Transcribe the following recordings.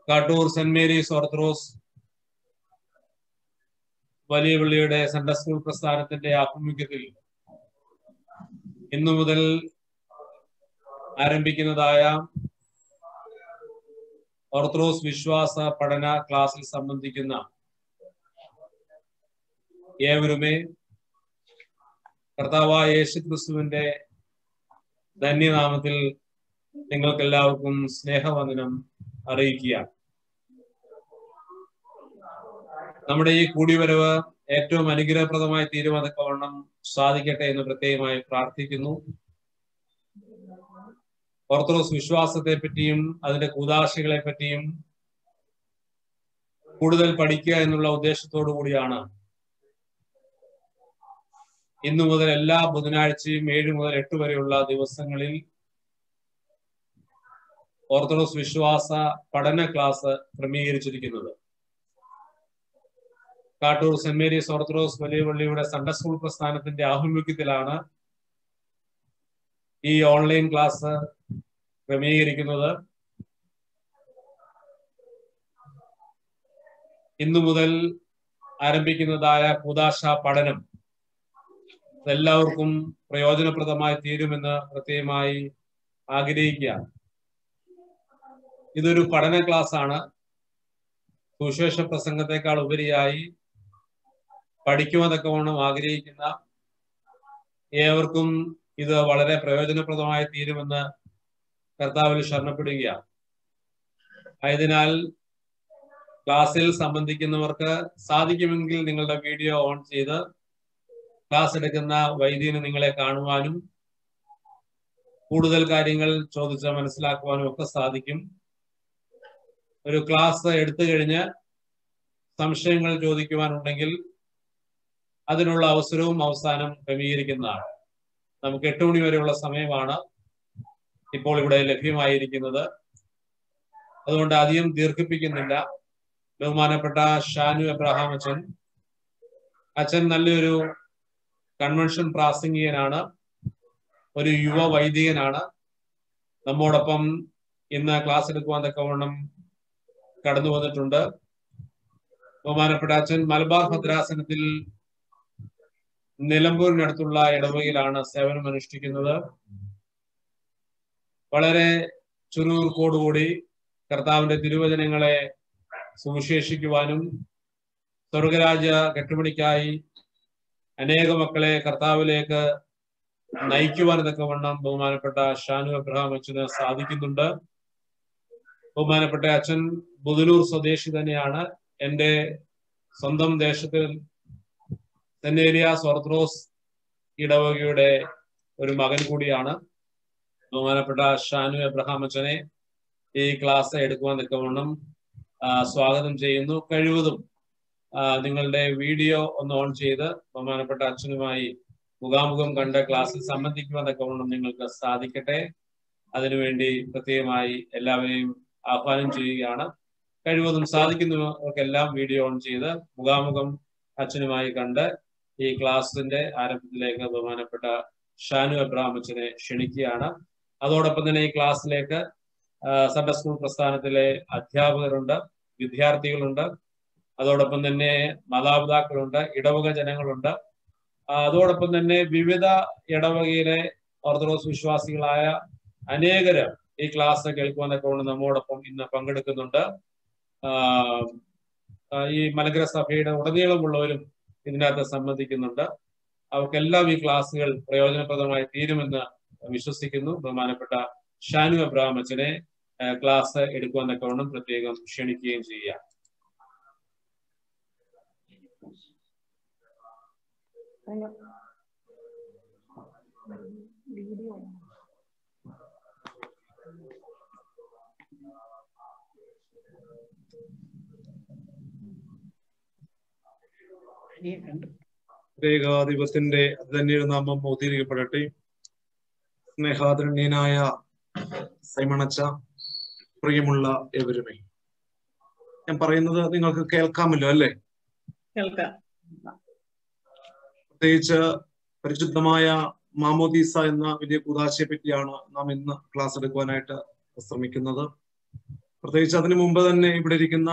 Kattoor Saint Mary's Orthodox വലിയ പള്ളിയുടെ Sunday school പ്രസ്ഥാനത്തിന്റെ ആഭിമുഖ്യത്തിൽ ഇന്നു മുതൽ ആരംഭിക്കുന്നതായ ഓർത്തഡോക്സ് വിശ്വാസ പഠന ക്ലാസ്സിൽ സംബന്ധിക്കുന്ന ഏവരുമേ കർത്താവായ യേശു ക്രിസ്തുവിന്റെ ധന്യനാമത്തിൽ നിങ്ങൾക്ക് എല്ലാവർക്കും സ്നേഹവന്ദനം അറിയിക്കുക നമ്മുടെ ഈ കൂടിവരവ് ഏറ്റവും അനുഗ്രഹപ്രദമായി തീരുമാനക്കവണ്ണം സാധിക്കട്ടെ എന്ന് പ്രത്യേകമായി പ്രാർത്ഥിക്കുന്നു ഓർത്തഡോക്സ് വിശ്വാസത്തെ പറ്റിയും അതിന്റെ കൂതാശികളെ പറ്റിയും കൂടുതൽ പഠിക്കുക എന്നുള്ള ഉദ്ദേശത്തോടു കൂടിയാണ് ഇന്നു മുതൽ എല്ലാ ബുധനാഴ്ചയും ഏഴ് മുതൽ എട്ട് വരെയുള്ള ദിവസങ്ങളിൽ ഓർത്തഡോക്സ് വിശ്വാസ പഠന ക്ലാസ് ക്രമീകരിച്ചിരിക്കുന്നത് കാട്ടൂർ സെന്റ് മേരീസ് ഓർത്തഡോക്സ് വലിയ പള്ളിയുടെ സൺഡേ സ്കൂൾ പ്രസ്ഥാനത്തിന്റെ ആഭിമുഖ്യത്തിലാണ് ഈ ഓൺലൈൻ ക്ലാസ് ക്രമീകരിക്കുന്നത് ഇന്നു മുതൽ ആരംഭിക്കുന്നതായ കൂതാശ പഠനം എല്ലാവർക്കും പ്രയോജനപ്രദമായി തീരുമെന്ന് പ്രത്യേകമായി ആഗ്രഹിക്കുക ഇതൊരു പഠന ക്ലാസ് ആണ് സുവിശേഷ പ്രസംഗത്തെക്കാൾ ഉപരിയായി പഠിക്കുവാനൊക്കെ ആഗ്രഹിക്കുന്ന ഏവർക്കും ഇത് വളരെ പ്രയോജനപ്രദമായി തീരുമെന്ന് കർത്താവിൽ ശരണപ്പെടുകയാണ് ആയതിനാൽ ക്ലാസ്സിൽ സംബന്ധിക്കുന്നവർക്ക് സാധിക്കുമെങ്കിൽ നിങ്ങളുടെ വീഡിയോ ഓൺ ചെയ്ത് ക്ലാസ് എടുക്കുന്ന വൈദ്യന് നിങ്ങളെ കാണുവാനും കൂടുതൽ കാര്യങ്ങൾ ചോദിച്ച് മനസ്സിലാക്കുവാനും ഒക്കെ സാധിക്കും ഒരു ക്ലാസ് എടുത്തു കഴിഞ്ഞ് സംശയങ്ങൾ ചോദിക്കുവാനുണ്ടെങ്കിൽ അതിനുള്ള അവസരവും അവസാനം ക്രമീകരിക്കുന്നതാണ് നമുക്ക് എട്ട് മണി വരെയുള്ള സമയമാണ് ഇപ്പോൾ ഇവിടെ ലഭ്യമായിരിക്കുന്നത് അതുകൊണ്ട് അധികം ദീർഘിപ്പിക്കുന്നില്ല ബഹുമാനപ്പെട്ട ഷാനു എബ്രഹാം അച്ഛൻ അച്ഛൻ നല്ലൊരു കൺവെൻഷൻ പ്രാസംഗികനാണ് ഒരു യുവ വൈദികനാണ് നമ്മോടൊപ്പം ഇന്ന് ക്ലാസ് എടുക്കുവാൻ തക്കവണ്ണം കടന്നു വന്നിട്ടുണ്ട് ബഹുമാനപ്പെട്ട അച്ഛൻ മലബാർ ഭദ്രാസനത്തിൽ നിലമ്പൂരിനടുത്തുള്ള ഇടവകയിലാണ് സേവനം അനുഷ്ഠിക്കുന്നത് വളരെ ചുരുക്കോടുകൂടി കർത്താവിന്റെ തിരുവചനങ്ങളെ സുവിശേഷിക്കുവാനും സ്വർഗരാജ കെട്ടുപണിക്കായി അനേക മക്കളെ കർത്താവിലേക്ക് നയിക്കുവാൻ തക്കവണ്ണം ബഹുമാനപ്പെട്ട ഷാനു അബ്രഹാം അച്ഛന് സാധിക്കുന്നുണ്ട് ബഹുമാനപ്പെട്ട അച്ഛൻ ബുദലൂർ സ്വദേശി തന്നെയാണ് എൻ്റെ സ്വന്തം ദേശത്തിൽ സെന്നേലിയാസ് ഓർത്തഡോക്സ് ഇടവകയുടെ ഒരു മകൻ കൂടിയാണ് ബഹുമാനപ്പെട്ട ഷാനു എബ്രഹാം അച്ഛനെ ഈ ക്ലാസ് എടുക്കുവാൻ തക്കവണ്ണം സ്വാഗതം ചെയ്യുന്നു കഴിവതും നിങ്ങളുടെ വീഡിയോ ഒന്ന് ഓൺ ചെയ്ത് ബഹുമാനപ്പെട്ട അച്ഛനുമായി മുഖാമുഖം കണ്ട് ക്ലാസ്സിൽ സംബന്ധിക്കുവാൻ തക്കവണ്ണം നിങ്ങൾക്ക് സാധിക്കട്ടെ അതിനുവേണ്ടി പ്രത്യേകമായി എല്ലാവരെയും ആഹ്വാനം ചെയ്യുകയാണ് കഴിവതും സാധിക്കുന്നവർക്കെല്ലാം വീഡിയോ ഓൺ ചെയ്ത് മുഖാമുഖം അച്ഛനുമായി കണ്ട് ഈ ക്ലാസ്സിന്റെ ആരംഭത്തിലേക്ക് ബഹുമാനപ്പെട്ട ഷാനു അബ്രാം അച്ഛനെ ക്ഷണിക്കുകയാണ് അതോടൊപ്പം തന്നെ ഈ ക്ലാസ്സിലേക്ക് സൺഡേ സ്കൂൾ പ്രസ്ഥാനത്തിലെ അധ്യാപകരുണ്ട് വിദ്യാർത്ഥികളുണ്ട് അതോടൊപ്പം തന്നെ മാതാപിതാക്കളുണ്ട് ഇടവക ജനങ്ങളുണ്ട് അതോടൊപ്പം തന്നെ വിവിധ ഇടവകയിലെ ഓർത്തഡോക്സ് വിശ്വാസികളായ അനേകര് ഈ ക്ലാസ് കേൾക്കുവാനൊക്കെ കൊണ്ട് നമ്മോടൊപ്പം ഇന്ന് പങ്കെടുക്കുന്നുണ്ട് ഈ മലങ്കര സഭയുടെ ഉടനീളമുള്ളവരും ഇതിനകത്ത് സംബന്ധിക്കുന്നുണ്ട് അവർക്കെല്ലാം ഈ ക്ലാസ്സുകൾ പ്രയോജനപ്രദമായി തീരുമെന്ന് വിശ്വസിക്കുന്നു ബഹുമാനപ്പെട്ട ഷാനു അബ്രഹാം അച്ഛനെ ക്ലാസ് എടുക്കുവാൻ തക്കവണ്ണം പ്രത്യേകം ക്ഷണിക്കുകയും ചെയ്യുക ഏകാധിപത്തിന്റെ ധന്യ നാമം മോദീകരിക്കപ്പെടട്ടെ സ്നേഹാദരണ്യനായ സൈമണച്ച പ്രിയമുള്ള എവരുമേ ഞാൻ പറയുന്നത് നിങ്ങൾക്ക് കേൾക്കാമല്ലോ അല്ലേ കേൾക്കാം പ്രത്യേകിച്ച് പരിശുദ്ധമായ മാമോദീസ എന്ന വലിയ കൂതാശയെ പറ്റിയാണ് നാം ഇന്ന് ക്ലാസ് എടുക്കുവാനായിട്ട് ശ്രമിക്കുന്നത് പ്രത്യേകിച്ച് അതിനു മുമ്പ് തന്നെ ഇവിടെ ഇരിക്കുന്ന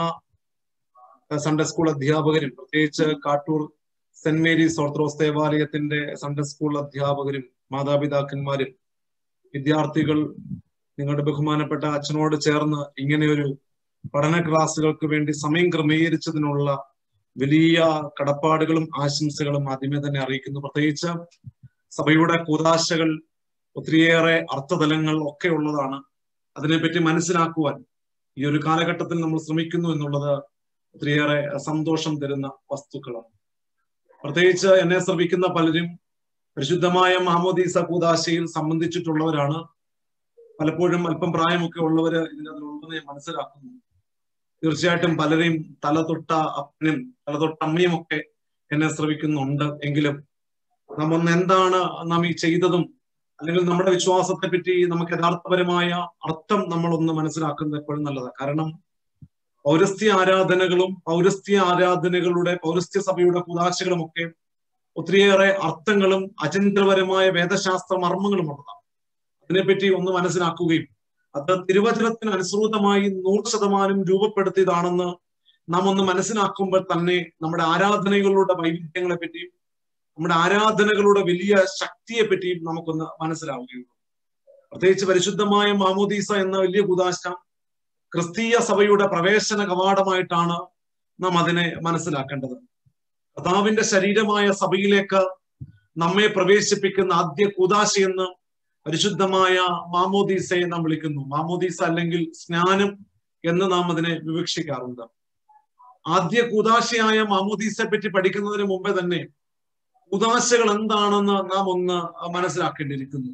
സൺഡേ സ്കൂൾ അധ്യാപകരും പ്രത്യേകിച്ച് കാട്ടൂർ സെന്റ് മേരീസ് ഓർത്തഡോക്സ് ദേവാലയത്തിന്റെ സൺഡേ സ്കൂൾ അധ്യാപകരും മാതാപിതാക്കന്മാരും വിദ്യാർത്ഥികൾ നിങ്ങളുടെ ബഹുമാനപ്പെട്ട അച്ഛനോട് ചേർന്ന് ഇങ്ങനെ ഒരു പഠന ക്ലാസ്സുകൾക്ക് വേണ്ടി സമയം ക്രമീകരിച്ചതിനുള്ള വലിയ കടപ്പാടുകളും ആശംസകളും ആദ്യമേ തന്നെ അറിയിക്കുന്നു പ്രത്യേകിച്ച് സഭയുടെ കൂതാശകൾ ഒത്തിരിയേറെ അർത്ഥതലങ്ങൾ ഒക്കെ ഉള്ളതാണ് അതിനെപ്പറ്റി മനസ്സിലാക്കുവാൻ ഈ ഒരു കാലഘട്ടത്തിൽ നമ്മൾ ശ്രമിക്കുന്നു എന്നുള്ളത് ഒത്തിരിയേറെ സന്തോഷം തരുന്ന വസ്തുക്കളാണ് പ്രത്യേകിച്ച് എന്നെ ശ്രമിക്കുന്ന പലരും പരിശുദ്ധമായ മാമോദീസ കൂതാശയിൽ സംബന്ധിച്ചിട്ടുള്ളവരാണ് പലപ്പോഴും അല്പം പ്രായമൊക്കെ ഉള്ളവര് ഇതിനകത്തുള്ളതെന്ന് ഞാൻ മനസ്സിലാക്കുന്നു തീർച്ചയായിട്ടും പലരെയും തല തൊട്ട അപ്പനും തല തൊട്ട അമ്മയും ഒക്കെ എന്നെ ശ്രമിക്കുന്നുണ്ട് എങ്കിലും നാം ഒന്ന് എന്താണ് നാം ഈ ചെയ്തതും അല്ലെങ്കിൽ നമ്മുടെ വിശ്വാസത്തെ പറ്റി നമുക്ക് യഥാർത്ഥപരമായ അർത്ഥം നമ്മളൊന്ന് മനസ്സിലാക്കുന്നത് എപ്പോഴും നല്ലതാണ് കാരണം പൗരസ്ത്യ ആരാധനകളും പൗരസ്ത്യ ആരാധനകളുടെ പൗരസ്ത്യ സഭയുടെ കുതാശകളും ഒക്കെ ഒത്തിരിയേറെ അർത്ഥങ്ങളും അചന്ദ്രപരമായ വേദശാസ്ത്ര മർമ്മങ്ങളും ഉള്ളതാണ് അതിനെപ്പറ്റി ഒന്ന് മനസ്സിലാക്കുകയും അത് തിരുവചനത്തിന് അനുസൃതമായി നൂറ് ശതമാനം രൂപപ്പെടുത്തിയതാണെന്ന് നാം ഒന്ന് മനസ്സിലാക്കുമ്പോൾ തന്നെ നമ്മുടെ ആരാധനകളുടെ വൈവിധ്യങ്ങളെ പറ്റിയും നമ്മുടെ ആരാധനകളുടെ വലിയ ശക്തിയെ പറ്റിയും നമുക്കൊന്ന് മനസ്സിലാവുകയുള്ളൂ പ്രത്യേകിച്ച് പരിശുദ്ധമായ മാമോദീസ എന്ന വലിയ കുതാശ ക്രിസ്തീയ സഭയുടെ പ്രവേശന കവാടമായിട്ടാണ് നാം അതിനെ മനസ്സിലാക്കേണ്ടത് കർത്താവിന്റെ ശരീരമായ സഭയിലേക്ക് നമ്മെ പ്രവേശിപ്പിക്കുന്ന ആദ്യ കൂതാശ എന്ന് പരിശുദ്ധമായ മാമോദീസയെ നാം വിളിക്കുന്നു മാമോദീസ അല്ലെങ്കിൽ സ്നാനം എന്ന് നാം അതിനെ വിവക്ഷിക്കാറുണ്ട് ആദ്യ കൂതാശയായ മാമോദീസയെ പറ്റി പഠിക്കുന്നതിന് മുമ്പേ തന്നെ കൂതാശകൾ എന്താണെന്ന് നാം ഒന്ന് മനസ്സിലാക്കേണ്ടിയിരിക്കുന്നു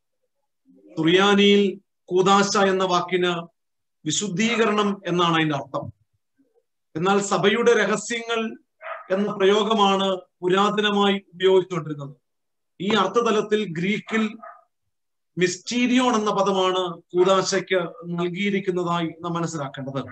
തുറിയാനിയിൽ കൂതാശ എന്ന വാക്കിന് വിശുദ്ധീകരണം എന്നാണ് അതിന്റെ അർത്ഥം എന്നാൽ സഭയുടെ രഹസ്യങ്ങൾ എന്ന പ്രയോഗമാണ് പുരാതനമായി ഉപയോഗിച്ചുകൊണ്ടിരുന്നത് ഈ അർത്ഥതലത്തിൽ ഗ്രീക്കിൽ മിസ്റ്റീരിയോൺ എന്ന പദമാണ് കൂതാശയ്ക്ക് നൽകിയിരിക്കുന്നതായി നാം മനസ്സിലാക്കേണ്ടത്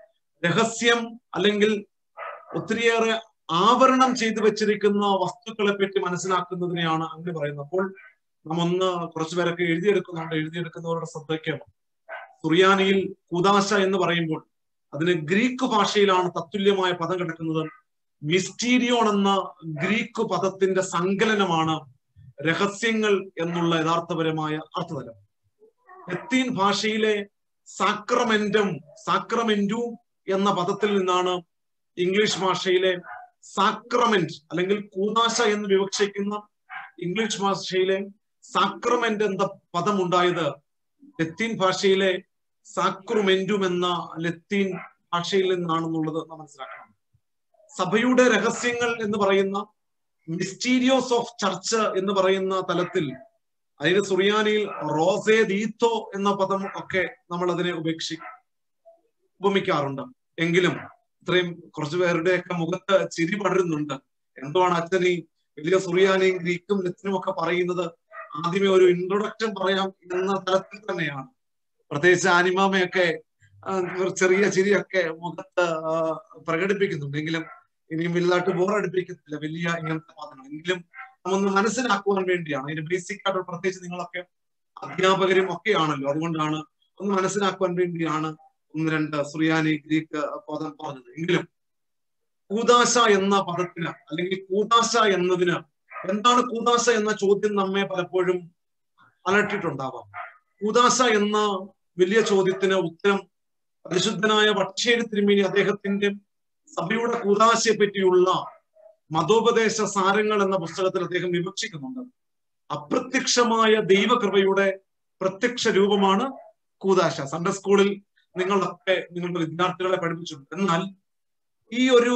രഹസ്യം അല്ലെങ്കിൽ ഒത്തിരിയേറെ ആവരണം ചെയ്തു വെച്ചിരിക്കുന്ന വസ്തുക്കളെ പറ്റി മനസ്സിലാക്കുന്നതിനെയാണ് അങ്ങനെ പറയുന്നത് അപ്പോൾ നാം ഒന്ന് കുറച്ചു പേരൊക്കെ എഴുതിയെടുക്കുന്നുണ്ട് എഴുതിയെടുക്കുന്നവരുടെ ശ്രദ്ധയ്ക്ക് സുറിയാനിയിൽ കൂതാശ എന്ന് പറയുമ്പോൾ അതിന് ഗ്രീക്ക് ഭാഷയിലാണ് തത്തുല്യമായ പദം കിടക്കുന്നത് മിസ്റ്റീരിയോൺ എന്ന ഗ്രീക്ക് പദത്തിന്റെ സങ്കലനമാണ് രഹസ്യങ്ങൾ എന്നുള്ള യഥാർത്ഥപരമായ അർത്ഥതലം ലത്തീൻ ഭാഷയിലെ സാക്രമെന്റും സാക്രമെന്റും എന്ന പദത്തിൽ നിന്നാണ് ഇംഗ്ലീഷ് ഭാഷയിലെ സാക്രമെന്റ് അല്ലെങ്കിൽ കൂതാശ എന്ന് വിവക്ഷിക്കുന്ന ഇംഗ്ലീഷ് ഭാഷയിലെ സാക്രമെന്റ് എന്ന പദം ഉണ്ടായത് ലത്തീൻ ഭാഷയിലെ സാക്രുമെന്റും എന്ന ലത്തീൻ ഭാഷയിൽ നിന്നാണെന്നുള്ളത് നാം മനസ്സിലാക്കണം സഭയുടെ രഹസ്യങ്ങൾ എന്ന് പറയുന്ന മിസ്റ്റീരിയോസ് ഓഫ് ചർച്ച് എന്ന് പറയുന്ന തലത്തിൽ അതിന് സുറിയാനിയിൽ റോസേ ദീത്തോ എന്ന പദം ഒക്കെ നമ്മൾ അതിനെ ഉപേക്ഷി ഉപമിക്കാറുണ്ട് എങ്കിലും ഇത്രയും കുറച്ചു പേരുടെയൊക്കെ മുഖത്ത് ചിരി പടരുന്നുണ്ട് എന്തുവാണ് അച്ഛൻ ഈ വലിയ സുറിയാനിയും ഗ്രീക്കും ലത്തിനും ഒക്കെ പറയുന്നത് ആദ്യമേ ഒരു ഇൻട്രൊഡക്ഷൻ പറയാം എന്ന തലത്തിൽ തന്നെയാണ് പ്രത്യേകിച്ച് ആനിമാമയൊക്കെ ചെറിയ ചിരിയൊക്കെ മുഖത്ത് പ്രകടിപ്പിക്കുന്നുണ്ട് എങ്കിലും ഇനിയും വലുതായിട്ട് ബോറടിപ്പിക്കത്തില്ല വലിയ ഇങ്ങനത്തെ പദങ്ങൾ എങ്കിലും നമ്മൊന്ന് മനസ്സിലാക്കുവാൻ വേണ്ടിയാണ് അതിന് ബേസിക് ആയിട്ട് പ്രത്യേകിച്ച് നിങ്ങളൊക്കെ അധ്യാപകരും ഒക്കെ ആണല്ലോ അതുകൊണ്ടാണ് ഒന്ന് മനസ്സിലാക്കുവാൻ വേണ്ടിയാണ് ഒന്ന് രണ്ട് സുറിയാനി ഗ്രീക്ക് പദം പറഞ്ഞത് എങ്കിലും കൂതാശ എന്ന പദത്തിന് അല്ലെങ്കിൽ കൂതാശ എന്നതിന് എന്താണ് കൂതാശ എന്ന ചോദ്യം നമ്മെ പലപ്പോഴും അലട്ടിട്ടുണ്ടാവാം കൂതാശ എന്ന വലിയ ചോദ്യത്തിന് ഉത്തരം പരിശുദ്ധനായ വട്ടശ്ശേരി തിരുമേനി അദ്ദേഹത്തിന്റെ സഭയുടെ കൂതാശയെ പറ്റിയുള്ള മതോപദേശ സാരങ്ങൾ എന്ന പുസ്തകത്തിൽ അദ്ദേഹം വിവക്ഷിക്കുന്നുണ്ട് അപ്രത്യക്ഷമായ ദൈവകൃപയുടെ പ്രത്യക്ഷ രൂപമാണ് കൂതാശ സൺഡേ സ്കൂളിൽ നിങ്ങളൊക്കെ നിങ്ങളുടെ വിദ്യാർത്ഥികളെ പഠിപ്പിച്ചിട്ടുണ്ട് എന്നാൽ ഈ ഒരു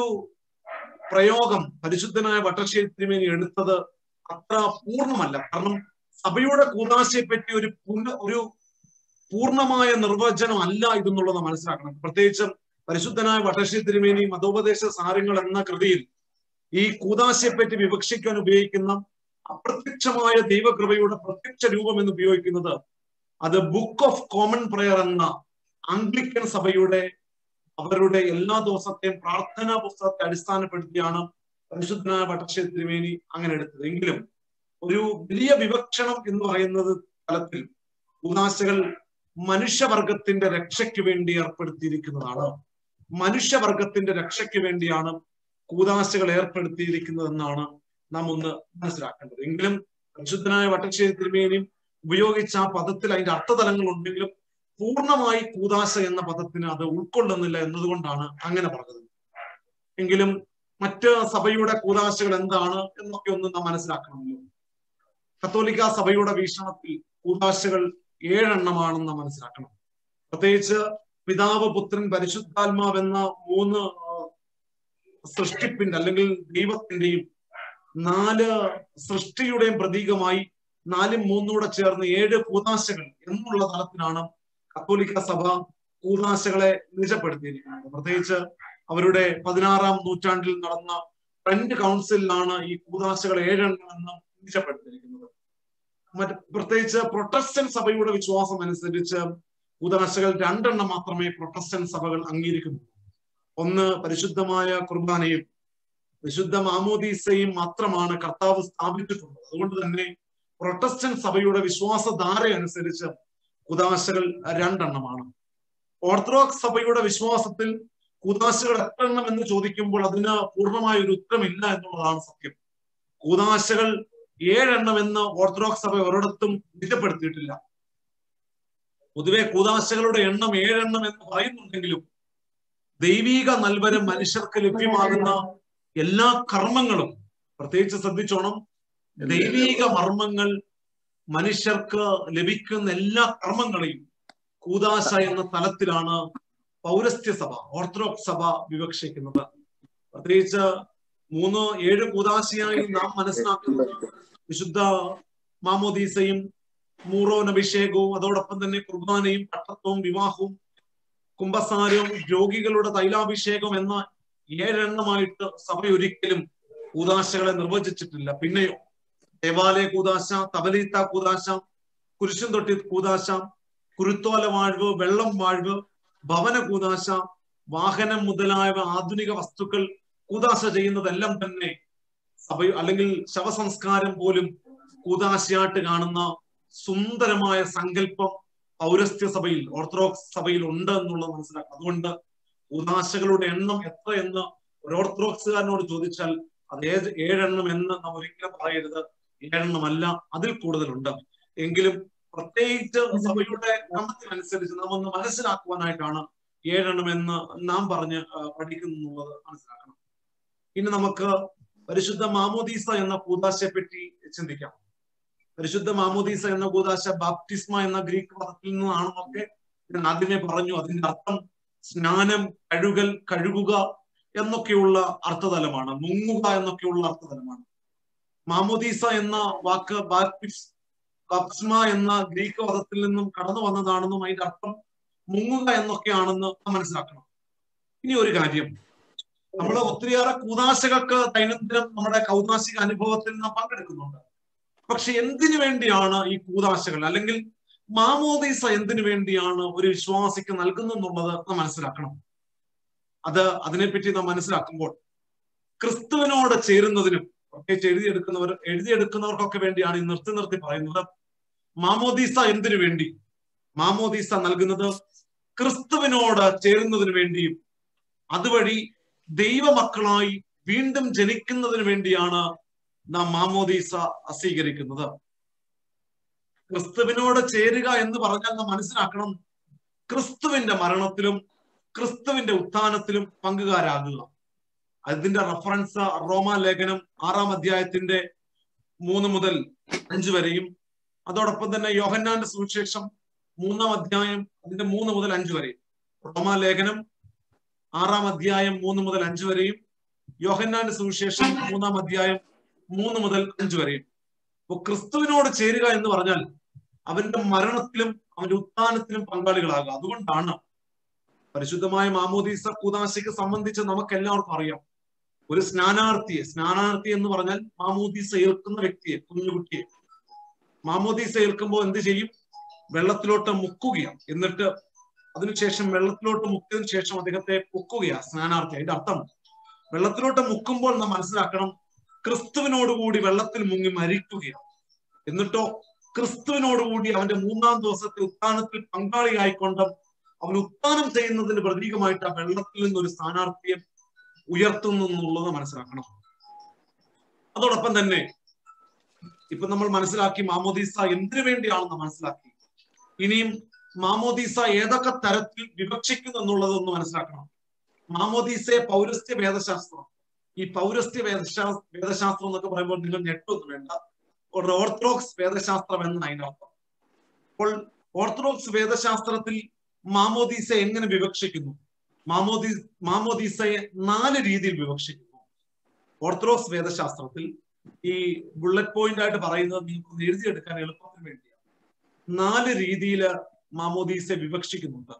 പ്രയോഗം പരിശുദ്ധനായ വട്ടശ്ശേരി തിരുമേനി എടുത്തത് അത്ര പൂർണ്ണമല്ല കാരണം സഭയുടെ കൂതാശയെ പറ്റി ഒരു പുന ഒരു പൂർണ്ണമായ നിർവചനം അല്ല ഇതെന്നുള്ളത് മനസ്സിലാക്കണം പ്രത്യേകിച്ചും പരിശുദ്ധനായ വട്ടശ്ശേരി തിരുമേനി മതോപദേശ സാരങ്ങൾ എന്ന കൃതിയിൽ ഈ കൂതാശയെ പറ്റി വിവക്ഷിക്കാൻ ഉപയോഗിക്കുന്ന അപ്രത്യക്ഷമായ ദൈവകൃപയുടെ പ്രത്യക്ഷ രൂപം എന്ന് ഉപയോഗിക്കുന്നത് അത് ബുക്ക് ഓഫ് കോമൺ പ്രയർ എന്ന ആംഗ്ലിക്കൻ സഭയുടെ അവരുടെ എല്ലാ ദിവസത്തെയും പ്രാർത്ഥനാ പുസ്തകത്തെ അടിസ്ഥാനപ്പെടുത്തിയാണ് പരിശുദ്ധനായ വട്ടശ്ശേരി തിരുമേനി അങ്ങനെ എടുത്തത് എങ്കിലും ഒരു വലിയ വിവക്ഷണം എന്ന് പറയുന്നത് തലത്തിൽ കൂതാശകൾ മനുഷ്യവർഗത്തിന്റെ രക്ഷയ്ക്ക് വേണ്ടി ഏർപ്പെടുത്തിയിരിക്കുന്നതാണ് മനുഷ്യവർഗത്തിന്റെ രക്ഷയ്ക്ക് വേണ്ടിയാണ് കൂതാശകൾ ഏർപ്പെടുത്തിയിരിക്കുന്നതെന്നാണ് നാം ഒന്ന് മനസ്സിലാക്കേണ്ടത് എങ്കിലും പരിശുദ്ധനായ വട്ടശ്ശേരി തിരുമേനിയും ഉപയോഗിച്ച ആ പദത്തിൽ അതിന്റെ അർത്ഥതലങ്ങൾ ഉണ്ടെങ്കിലും പൂർണ്ണമായി കൂതാശ എന്ന പദത്തിന് അത് ഉൾക്കൊള്ളുന്നില്ല എന്നതുകൊണ്ടാണ് അങ്ങനെ പറഞ്ഞത് എങ്കിലും മറ്റ് സഭയുടെ കൂതാശകൾ എന്താണ് എന്നൊക്കെ ഒന്ന് നാം മനസ്സിലാക്കണമല്ലോ കത്തോലിക്ക സഭയുടെ വീക്ഷണത്തിൽ കൂതാശകൾ ഏഴെണ്ണമാണെന്ന് നാം മനസ്സിലാക്കണം പ്രത്യേകിച്ച് പിതാവ് പുത്രൻ പരിശുദ്ധാത്മാവ് എന്ന മൂന്ന് സൃഷ്ടിപ്പിന്റെ അല്ലെങ്കിൽ ദൈവത്തിന്റെയും നാല് സൃഷ്ടിയുടെയും പ്രതീകമായി നാലും മൂന്നൂടെ ചേർന്ന് ഏഴ് കൂതാശകൾ എന്നുള്ള തലത്തിലാണ് കത്തോലിക്ക സഭ കൂതാശകളെ നിജപ്പെടുത്തിയിരിക്കുന്നത് പ്രത്യേകിച്ച് അവരുടെ പതിനാറാം നൂറ്റാണ്ടിൽ നടന്ന ട്രെൻഡ് കൗൺസിലിലാണ് ഈ കൂതാശകൾ ഏഴെണ്ണം എന്ന് നിജപ്പെടുത്തിയിരിക്കുന്നത് മറ്റ് പ്രത്യേകിച്ച് പ്രൊട്ടസ്റ്റന്റ് സഭയുടെ വിശ്വാസം അനുസരിച്ച് കൂതാശകൾ രണ്ടെണ്ണം മാത്രമേ പ്രൊട്ടസ്റ്റന്റ് സഭകൾ അംഗീകരിക്കുന്നു ഒന്ന് പരിശുദ്ധമായ കുർബാനയും വിശുദ്ധ മാമോദീസയും മാത്രമാണ് കർത്താവ് സ്ഥാപിച്ചിട്ടുള്ളത് അതുകൊണ്ട് തന്നെ പ്രൊട്ടസ്റ്റന്റ് സഭയുടെ വിശ്വാസധാര അനുസരിച്ച് കുദാശകൾ രണ്ടെണ്ണമാണ് ഓർത്തഡോക്സ് സഭയുടെ വിശ്വാസത്തിൽ കൂതാശകൾ എത്ര എണ്ണം എന്ന് ചോദിക്കുമ്പോൾ അതിന് പൂർണ്ണമായ ഒരു ഉത്തരമില്ല എന്നുള്ളതാണ് സത്യം കൂതാശകൾ ഏഴെണ്ണം എന്ന് ഓർത്തഡോക്സ് സഭ ഒരിടത്തും നിജപ്പെടുത്തിയിട്ടില്ല പൊതുവെ കൂതാശകളുടെ എണ്ണം ഏഴെണ്ണം എന്ന് പറയുന്നുണ്ടെങ്കിലും ദൈവീക നൽവരം മനുഷ്യർക്ക് ലഭ്യമാകുന്ന എല്ലാ കർമ്മങ്ങളും പ്രത്യേകിച്ച് ശ്രദ്ധിച്ചോണം ദൈവീക മർമ്മങ്ങൾ മനുഷ്യർക്ക് ലഭിക്കുന്ന എല്ലാ കർമ്മങ്ങളെയും കൂതാശ എന്ന തലത്തിലാണ് പൗരസ്ത്യ സഭ ഓർത്തഡോക്സ് സഭ വിവക്ഷിക്കുന്നത് പ്രത്യേകിച്ച് മൂന്ന് ഏഴ് കൂതാശയായി നാം മനസ്സിലാക്കുന്നത് വിശുദ്ധ മാമോദീസയും മൂറോൻ അഭിഷേകവും അതോടൊപ്പം തന്നെ കുർബാനയും പട്ടത്വവും വിവാഹവും കുംഭസാരവും രോഗികളുടെ തൈലാഭിഷേകം എന്ന ഏഴെണ്ണമായിട്ട് സഭ ഒരിക്കലും കൂതാശകളെ നിർവചിച്ചിട്ടില്ല പിന്നെയോ ദേവാലയ കൂതാശ തബലീത്ത കൂതാശ കുരിശും തൊട്ടി കൂതാശ കുരുത്തോല വാഴ്വ് വെള്ളം വാഴ്വ് ഭവന കൂതാശ വാഹനം മുതലായ ആധുനിക വസ്തുക്കൾ കൂതാശ ചെയ്യുന്നതെല്ലാം തന്നെ സഭ അല്ലെങ്കിൽ ശവസംസ്കാരം പോലും കൂതാശയായിട്ട് കാണുന്ന സുന്ദരമായ സങ്കല്പം പൗരസ്ത്യ സഭയിൽ ഓർത്തഡോക്സ് സഭയിൽ ഉണ്ട് എന്നുള്ളത് മനസ്സിലാക്കാം അതുകൊണ്ട് കൂതാശകളുടെ എണ്ണം എത്ര എന്ന് ഒരു ഓർത്തഡോക്സുകാരനോട് ചോദിച്ചാൽ അത് ഏത് ഏഴെണ്ണം എന്ന് നാം ഒരിക്കലും പറയരുത് ഏഴെണ്ണമല്ല അതിൽ കൂടുതലുണ്ട് എങ്കിലും പ്രത്യേകിച്ച് സഭയുടെ ക്രമത്തിനനുസരിച്ച് നാം ഒന്ന് മനസ്സിലാക്കുവാനായിട്ടാണ് ഏഴെണ്ണം എന്ന് നാം പറഞ്ഞ് പഠിക്കുന്നു എന്നുള്ളത് മനസ്സിലാക്കണം ഇനി നമുക്ക് പരിശുദ്ധ മാമോദീസ എന്ന കൂതാശയെ പറ്റി ചിന്തിക്കാം പരിശുദ്ധ മാമോദീസ എന്ന കൂതാശ ബാപ്റ്റിസ്മ എന്ന ഗ്രീക്ക് പദത്തിൽ നിന്നാണെന്നൊക്കെ ഞാൻ ആദ്യമേ പറഞ്ഞു അതിന്റെ അർത്ഥം സ്നാനം കഴുകൽ കഴുകുക എന്നൊക്കെയുള്ള അർത്ഥതലമാണ് മുങ്ങുക എന്നൊക്കെയുള്ള അർത്ഥതലമാണ് മാമോദീസ എന്ന വാക്ക് ബാപ്റ്റിസ് ബാപ്സ്മ എന്ന ഗ്രീക്ക് പദത്തിൽ നിന്നും കടന്നു വന്നതാണെന്നും അതിന്റെ അർത്ഥം മുങ്ങുക എന്നൊക്കെയാണെന്ന് മനസ്സിലാക്കണം ഇനി ഒരു കാര്യം നമ്മൾ ഒത്തിരിയേറെ കൂതാശകൾക്ക് ദൈനംദിനം നമ്മുടെ കൗതാശിക അനുഭവത്തിൽ നാം പങ്കെടുക്കുന്നുണ്ട് പക്ഷെ എന്തിനു വേണ്ടിയാണ് ഈ കൂതാശകൾ അല്ലെങ്കിൽ മാമോദീസ എന്തിനു വേണ്ടിയാണ് ഒരു വിശ്വാസിക്ക് നൽകുന്നെന്നുള്ളത് നാം മനസ്സിലാക്കണം അത് അതിനെപ്പറ്റി നാം മനസ്സിലാക്കുമ്പോൾ ക്രിസ്തുവിനോട് ചേരുന്നതിനും പ്രത്യേകിച്ച് എഴുതിയെടുക്കുന്നവർ എഴുതിയെടുക്കുന്നവർക്കൊക്കെ വേണ്ടിയാണ് ഈ നിർത്തി നിർത്തി പറയുന്നത് മാമോദീസ എന്തിനു വേണ്ടി മാമോദീസ നൽകുന്നത് ക്രിസ്തുവിനോട് ചേരുന്നതിന് വേണ്ടിയും അതുവഴി ദൈവമക്കളായി വീണ്ടും ജനിക്കുന്നതിന് വേണ്ടിയാണ് നാം മാമോദീസ സ്വീകരിക്കുന്നത് ക്രിസ്തുവിനോട് ചേരുക എന്ന് പറഞ്ഞാൽ നാം മനസ്സിലാക്കണം ക്രിസ്തുവിന്റെ മരണത്തിലും ക്രിസ്തുവിന്റെ ഉത്ഥാനത്തിലും പങ്കുകാരാകുക അതിന്റെ റെഫറൻസ് റോമ ലേഖനം ആറാം അധ്യായത്തിന്റെ മൂന്ന് മുതൽ അഞ്ച് വരെയും അതോടൊപ്പം തന്നെ യോഹന്നാന്റെ സുവിശേഷം മൂന്നാം അധ്യായം അതിന്റെ മൂന്ന് മുതൽ അഞ്ച് വരെയും റോമ ലേഖനം ആറാം അധ്യായം മൂന്ന് മുതൽ അഞ്ച് വരെയും യോഹന്നാന്റെ സുവിശേഷം മൂന്നാം അധ്യായം മൂന്ന് മുതൽ അഞ്ച് വരെയും അപ്പൊ ക്രിസ്തുവിനോട് ചേരുക എന്ന് പറഞ്ഞാൽ അവന്റെ മരണത്തിലും അവന്റെ ഉത്ഥാനത്തിലും പങ്കാളികളാകുക അതുകൊണ്ടാണ് പരിശുദ്ധമായ മാമോദീസ കൂതാശയ്ക്ക് സംബന്ധിച്ച് നമുക്ക് എല്ലാവർക്കും അറിയാം ഒരു സ്നാനാർത്ഥിയെ സ്നാനാർത്ഥി എന്ന് പറഞ്ഞാൽ മാമോദീസ ഏൽക്കുന്ന വ്യക്തിയെ കുഞ്ഞുകുട്ടിയെ മാമോദീസ ഏൽക്കുമ്പോൾ എന്ത് ചെയ്യും വെള്ളത്തിലോട്ട് മുക്കുകയാണ് എന്നിട്ട് അതിനുശേഷം വെള്ളത്തിലോട്ട് മുക്കിയതിനു ശേഷം അദ്ദേഹത്തെ പൊക്കുകയാ സ്നാനാർത്ഥി അതിന്റെ അർത്ഥം വെള്ളത്തിലോട്ട് മുക്കുമ്പോൾ നാം മനസ്സിലാക്കണം ക്രിസ്തുവിനോടുകൂടി വെള്ളത്തിൽ മുങ്ങി മരിക്കുകയാണ് എന്നിട്ടോ ക്രിസ്തുവിനോടുകൂടി അവന്റെ മൂന്നാം ദിവസത്തെ ഉത്ഥാനത്തിൽ പങ്കാളിയായിക്കൊണ്ട് അവൻ ഉത്ഥാനം ചെയ്യുന്നതിന്റെ പ്രതീകമായിട്ട് ആ വെള്ളത്തിൽ നിന്ന് ഒരു സ്ഥാനാർത്ഥിയെ ഉയർത്തുന്നു എന്നുള്ളത് മനസ്സിലാക്കണം അതോടൊപ്പം തന്നെ ഇപ്പൊ നമ്മൾ മനസ്സിലാക്കി മാമോദീസ എന്തിനു വേണ്ടിയാണെന്ന് മനസ്സിലാക്കി ഇനിയും മാമോദീസ ഏതൊക്കെ തരത്തിൽ വിവക്ഷിക്കുന്നു എന്നുള്ളതൊന്ന് മനസ്സിലാക്കണം മാമോദീസയെ പൗരസ്ത്യ വേദശാസ്ത്രം ഈ പൗരസ്ത്യ വേദശാസ്ത്ര വേദശാസ്ത്രം എന്നൊക്കെ പറയുമ്പോൾ നിങ്ങൾ ഞെട്ടൊന്നും വേണ്ട ഒരു ഓർത്തഡോക്സ് വേദശാസ്ത്രം എന്നാണ് അതിന്റെ അർത്ഥം അപ്പോൾ ഓർത്തഡോക്സ് വേദശാസ്ത്രത്തിൽ മാമോദീസ എങ്ങനെ വിവക്ഷിക്കുന്നു മാമോദീ മാമോദീസയെ നാല് രീതിയിൽ വിവക്ഷിക്കുന്നു ഓർത്തഡോക്സ് വേദശാസ്ത്രത്തിൽ ഈ ബുള്ളറ്റ് പോയിന്റ് ആയിട്ട് പറയുന്നത് നിങ്ങൾക്ക് എഴുതിയെടുക്കാൻ എളുപ്പത്തിന് വേണ്ടിയാണ് നാല് രീതിയിൽ മാമോദീസ വിവക്ഷിക്കുന്നുണ്ട്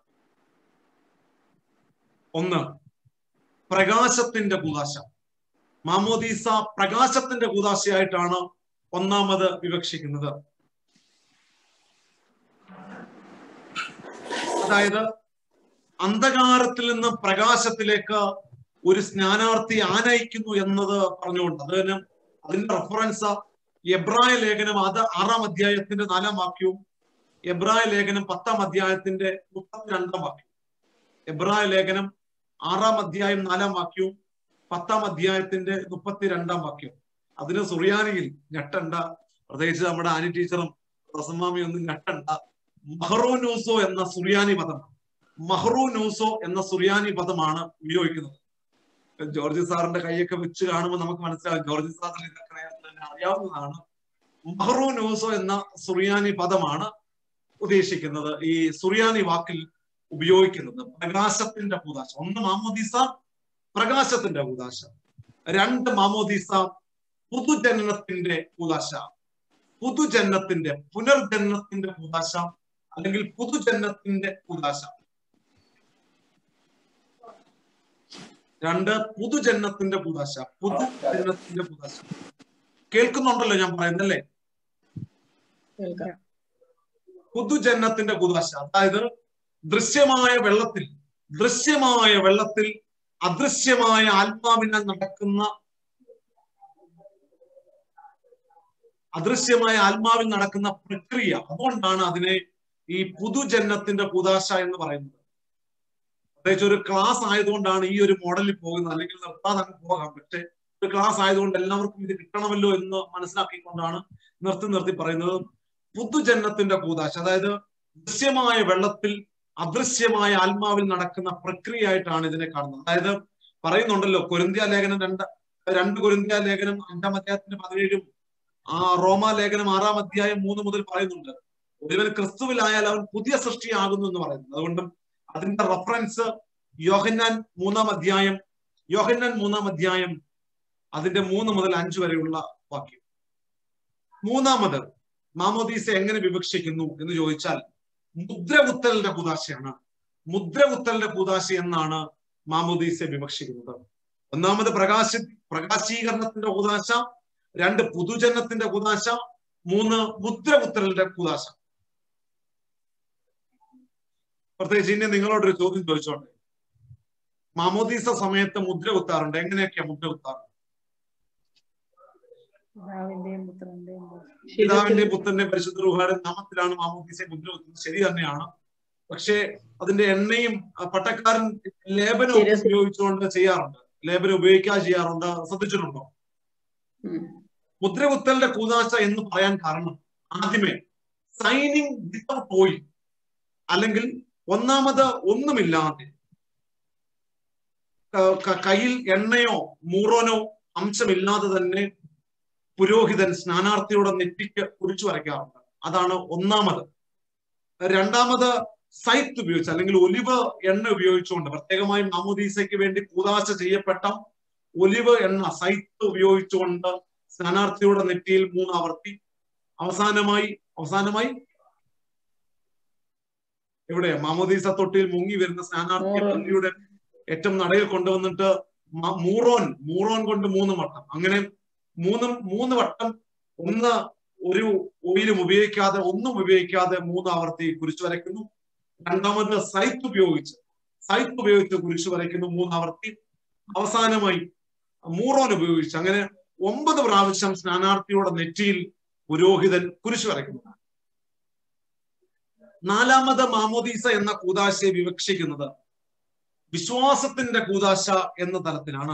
ഒന്ന് പ്രകാശത്തിന്റെ കൂതാശ മാമോദീസ പ്രകാശത്തിന്റെ കൂതാശയായിട്ടാണ് ഒന്നാമത് വിവക്ഷിക്കുന്നത് അതായത് അന്ധകാരത്തിൽ നിന്ന് പ്രകാശത്തിലേക്ക് ഒരു സ്നാനാർത്ഥി ആനയിക്കുന്നു എന്നത് പറഞ്ഞുകൊണ്ട് അത് തന്നെ അതിന്റെ റെഫറൻസ് എബ്രായ ലേഖനം അത് ആറാം അധ്യായത്തിന്റെ നാലാം വാക്യവും എബ്രായ ലേഖനം പത്താം അധ്യായത്തിന്റെ മുപ്പത്തിരണ്ടാം വാക്യം എബ്രായ ലേഖനം ആറാം അധ്യായം നാലാം വാക്യവും പത്താം അധ്യായത്തിന്റെ മുപ്പത്തിരണ്ടാം വാക്യം അതിന് സുറിയാനിയിൽ ഞെട്ടണ്ട പ്രത്യേകിച്ച് നമ്മുടെ ആനി ടീച്ചറും റസമാമി ഒന്നും ഞെട്ടണ്ട മഹറൂനൂസോ എന്ന സുറിയാനി പദം മഹറൂനൂസോ എന്ന സുറിയാനി പദമാണ് ഉപയോഗിക്കുന്നത് ജോർജ് സാറിന്റെ കൈയൊക്കെ വെച്ച് കാണുമ്പോൾ നമുക്ക് മനസ്സിലാവും ജോർജ് സാറിന് ഇതൊക്കെ നേരത്തെ തന്നെ അറിയാവുന്നതാണ് മഹറൂനൂസോ എന്ന സുറിയാനി പദമാണ് ഉദ്ദേശിക്കുന്നത് ഈ സുറിയാനി വാക്കിൽ ഉപയോഗിക്കുന്നത് പ്രകാശത്തിന്റെ കൂതാശ ഒന്ന് മാമോദീസ പ്രകാശത്തിന്റെ കൂതാശ രണ്ട് മാമോദീസ പുതുജനനത്തിന്റെ കൂതാശ പുതുജന്മത്തിന്റെ പുനർജന്മത്തിന്റെ കൂതാശ അല്ലെങ്കിൽ പുതുജന്മത്തിന്റെ കൂതാശ രണ്ട് പുതുജന്മത്തിന്റെ കൂതാശ പുതുജന്മത്തിന്റെ കൂതാശ കേൾക്കുന്നുണ്ടല്ലോ ഞാൻ പറയുന്നല്ലേ പുതുജന്മത്തിന്റെ കൂതാശ അതായത് ദൃശ്യമായ വെള്ളത്തിൽ ദൃശ്യമായ വെള്ളത്തിൽ അദൃശ്യമായ ആത്മാവിനാൽ നടക്കുന്ന അദൃശ്യമായ ആത്മാവിൽ നടക്കുന്ന പ്രക്രിയ അതുകൊണ്ടാണ് അതിനെ ഈ പുതുജന്മത്തിന്റെ കൂതാശ എന്ന് പറയുന്നത് പ്രത്യേകിച്ച് ഒരു ക്ലാസ് ആയതുകൊണ്ടാണ് ഈ ഒരു മോഡലിൽ പോകുന്നത് അല്ലെങ്കിൽ നിർത്താതെ അങ്ങ് പോകാം പക്ഷെ ഒരു ക്ലാസ് ആയതുകൊണ്ട് എല്ലാവർക്കും ഇത് കിട്ടണമല്ലോ എന്ന് മനസ്സിലാക്കിക്കൊണ്ടാണ് നിർത്തി നിർത്തി പറയുന്നത് പുതുജന്മത്തിന്റെ കൂതാശ അതായത് ദൃശ്യമായ വെള്ളത്തിൽ അദൃശ്യമായ ആത്മാവിൽ നടക്കുന്ന പ്രക്രിയ ആയിട്ടാണ് ഇതിനെ കാണുന്നത് അതായത് പറയുന്നുണ്ടല്ലോ കൊരിന്ത്യ ലേഖനം രണ്ട് രണ്ട് കൊരിന്ത്യ ലേഖനം അഞ്ചാം അധ്യായത്തിന്റെ പതിനേഴും ആ റോമ ലേഖനം ആറാം അധ്യായം മൂന്ന് മുതൽ പറയുന്നുണ്ട് ഒരുവൻ ക്രിസ്തുവിലായാൽ അവൻ പുതിയ സൃഷ്ടിയാകുന്നു എന്ന് പറയുന്നു അതുകൊണ്ടും അതിന്റെ റഫറൻസ് യോഹന്നാൻ മൂന്നാം അധ്യായം യോഹന്നാൻ മൂന്നാം അധ്യായം അതിന്റെ മൂന്ന് മുതൽ അഞ്ച് വരെയുള്ള വാക്യം മൂന്നാമത് മാമോദീസ എങ്ങനെ വിവക്ഷിക്കുന്നു എന്ന് ചോദിച്ചാൽ മുദ്ര കുത്തലിന്റെ കൂതാശയാണ് മുദ്ര കുത്തലിന്റെ കൂതാശ എന്നാണ് മാമോദീസ വിവക്ഷിക്കുന്നത് ഒന്നാമത് പ്രകാശ പ്രകാശീകരണത്തിന്റെ കൂതാശ രണ്ട് പുതുജന്മത്തിന്റെ കൂതാശ മൂന്ന് മുദ്ര കുത്തലിന്റെ കൂതാശ പ്രത്യേകിച്ച് ഇനി നിങ്ങളോടൊരു ചോദ്യം ചോദിച്ചോട്ടെ മാമോദീസ സമയത്ത് മുദ്ര കുത്താറുണ്ട് എങ്ങനെയൊക്കെയാ മുദ്ര കുത്താറ് പിതാവിന്റെയും പുത്രന്റെയും പിതാവിന്റെ പുത്രന്റെ പരിശുദ്ധ റുഹായുടെ നാമത്തിലാണ് മാമോദീസയെ മുദ്ര കുത്തുന്നത് ശരി തന്നെയാണ് പക്ഷേ അതിന്റെ എണ്ണയും ആ, പട്ടക്കാരൻ ലേപനം ഒക്കെ ശിരസ്. ഉപയോഗിച്ചുകൊണ്ട് ചെയ്യാറുണ്ട് ലേപനം ഉപയോഗിക്കാതെ ചെയ്യാറുണ്ട് ശ്രദ്ധിച്ചിട്ടുണ്ടോ മുദ്രകുത്തലിന്റെ കൂതാശ എന്ന് പറയാൻ കാരണം ആദ്യമേ സൈനിങ് വിത്തൗട്ട് ഓയിൽ അല്ലെങ്കിൽ ഒന്നാമത് ഒന്നുമില്ലാതെ ക- ക- കയ്യിൽ എണ്ണയോ മൂറോനോ അംശമില്ലാതെ തന്നെ പുരോഹിതൻ സ്നാനാർത്ഥിയുടെ നെറ്റിക്ക് കുറിച്ചു വരയ്ക്കാറുണ്ട് അതാണ് ഒന്നാമത് രണ്ടാമത് സൈത്ത് ഉപയോഗിച്ച് അല്ലെങ്കിൽ ഒലിവ് എണ്ണ ഉപയോഗിച്ചുകൊണ്ട് പ്രത്യേകമായി മാമോദീസയ്ക്ക് വേണ്ടി കൂതാശ ചെയ്യപ്പെട്ട ഒലിവ് എണ്ണ സൈത്ത് ഉപയോഗിച്ചുകൊണ്ട് സ്ഥാനാർത്ഥിയുടെ നെറ്റിയിൽ മൂന്ന് ആവർത്തി അവസാനമായി അവസാനമായി എവിടെ മാമോദീസ തൊട്ടിയിൽ മുങ്ങി വരുന്ന സ്ഥാനാർത്ഥി മൂറോൻ. പള്ളിയുടെ ഏറ്റവും നടയിൽ കൊണ്ടുവന്നിട്ട് മ- മൂറോൻ മൂറോൻ കൊണ്ട് മൂന്ന് വട്ടം അങ്ങനെ മൂന്നും മൂന്ന് വട്ടം ഒന്ന് ഒരു ഓയിലും ഉപയോഗിക്കാതെ ഒന്നും ഉപയോഗിക്കാതെ മൂന്ന് ആവർത്തി കുരിശു വരയ്ക്കുന്നു രണ്ടാമത് സൈത്ത് ഉപയോഗിച്ച് സൈത്ത് ഉപയോഗിച്ച് കുരിശു വരയ്ക്കുന്നു മൂന്ന് ആവർത്തി അവസാനമായി മൂറോൻ ഉപയോഗിച്ച് അങ്ങനെ ഒമ്പത് പ്രാവശ്യം സ്നാനാർത്ഥിയുടെ നെറ്റിയിൽ പുരോഹിതൻ കുരിശു വരയ്ക്കുന്നു നാലാമത് മാമോദീസ എന്ന കൂതാശയെ വിവക്ഷിക്കുന്നത് വിശ്വാസത്തിന്റെ കൂതാശ എന്ന തലത്തിലാണ്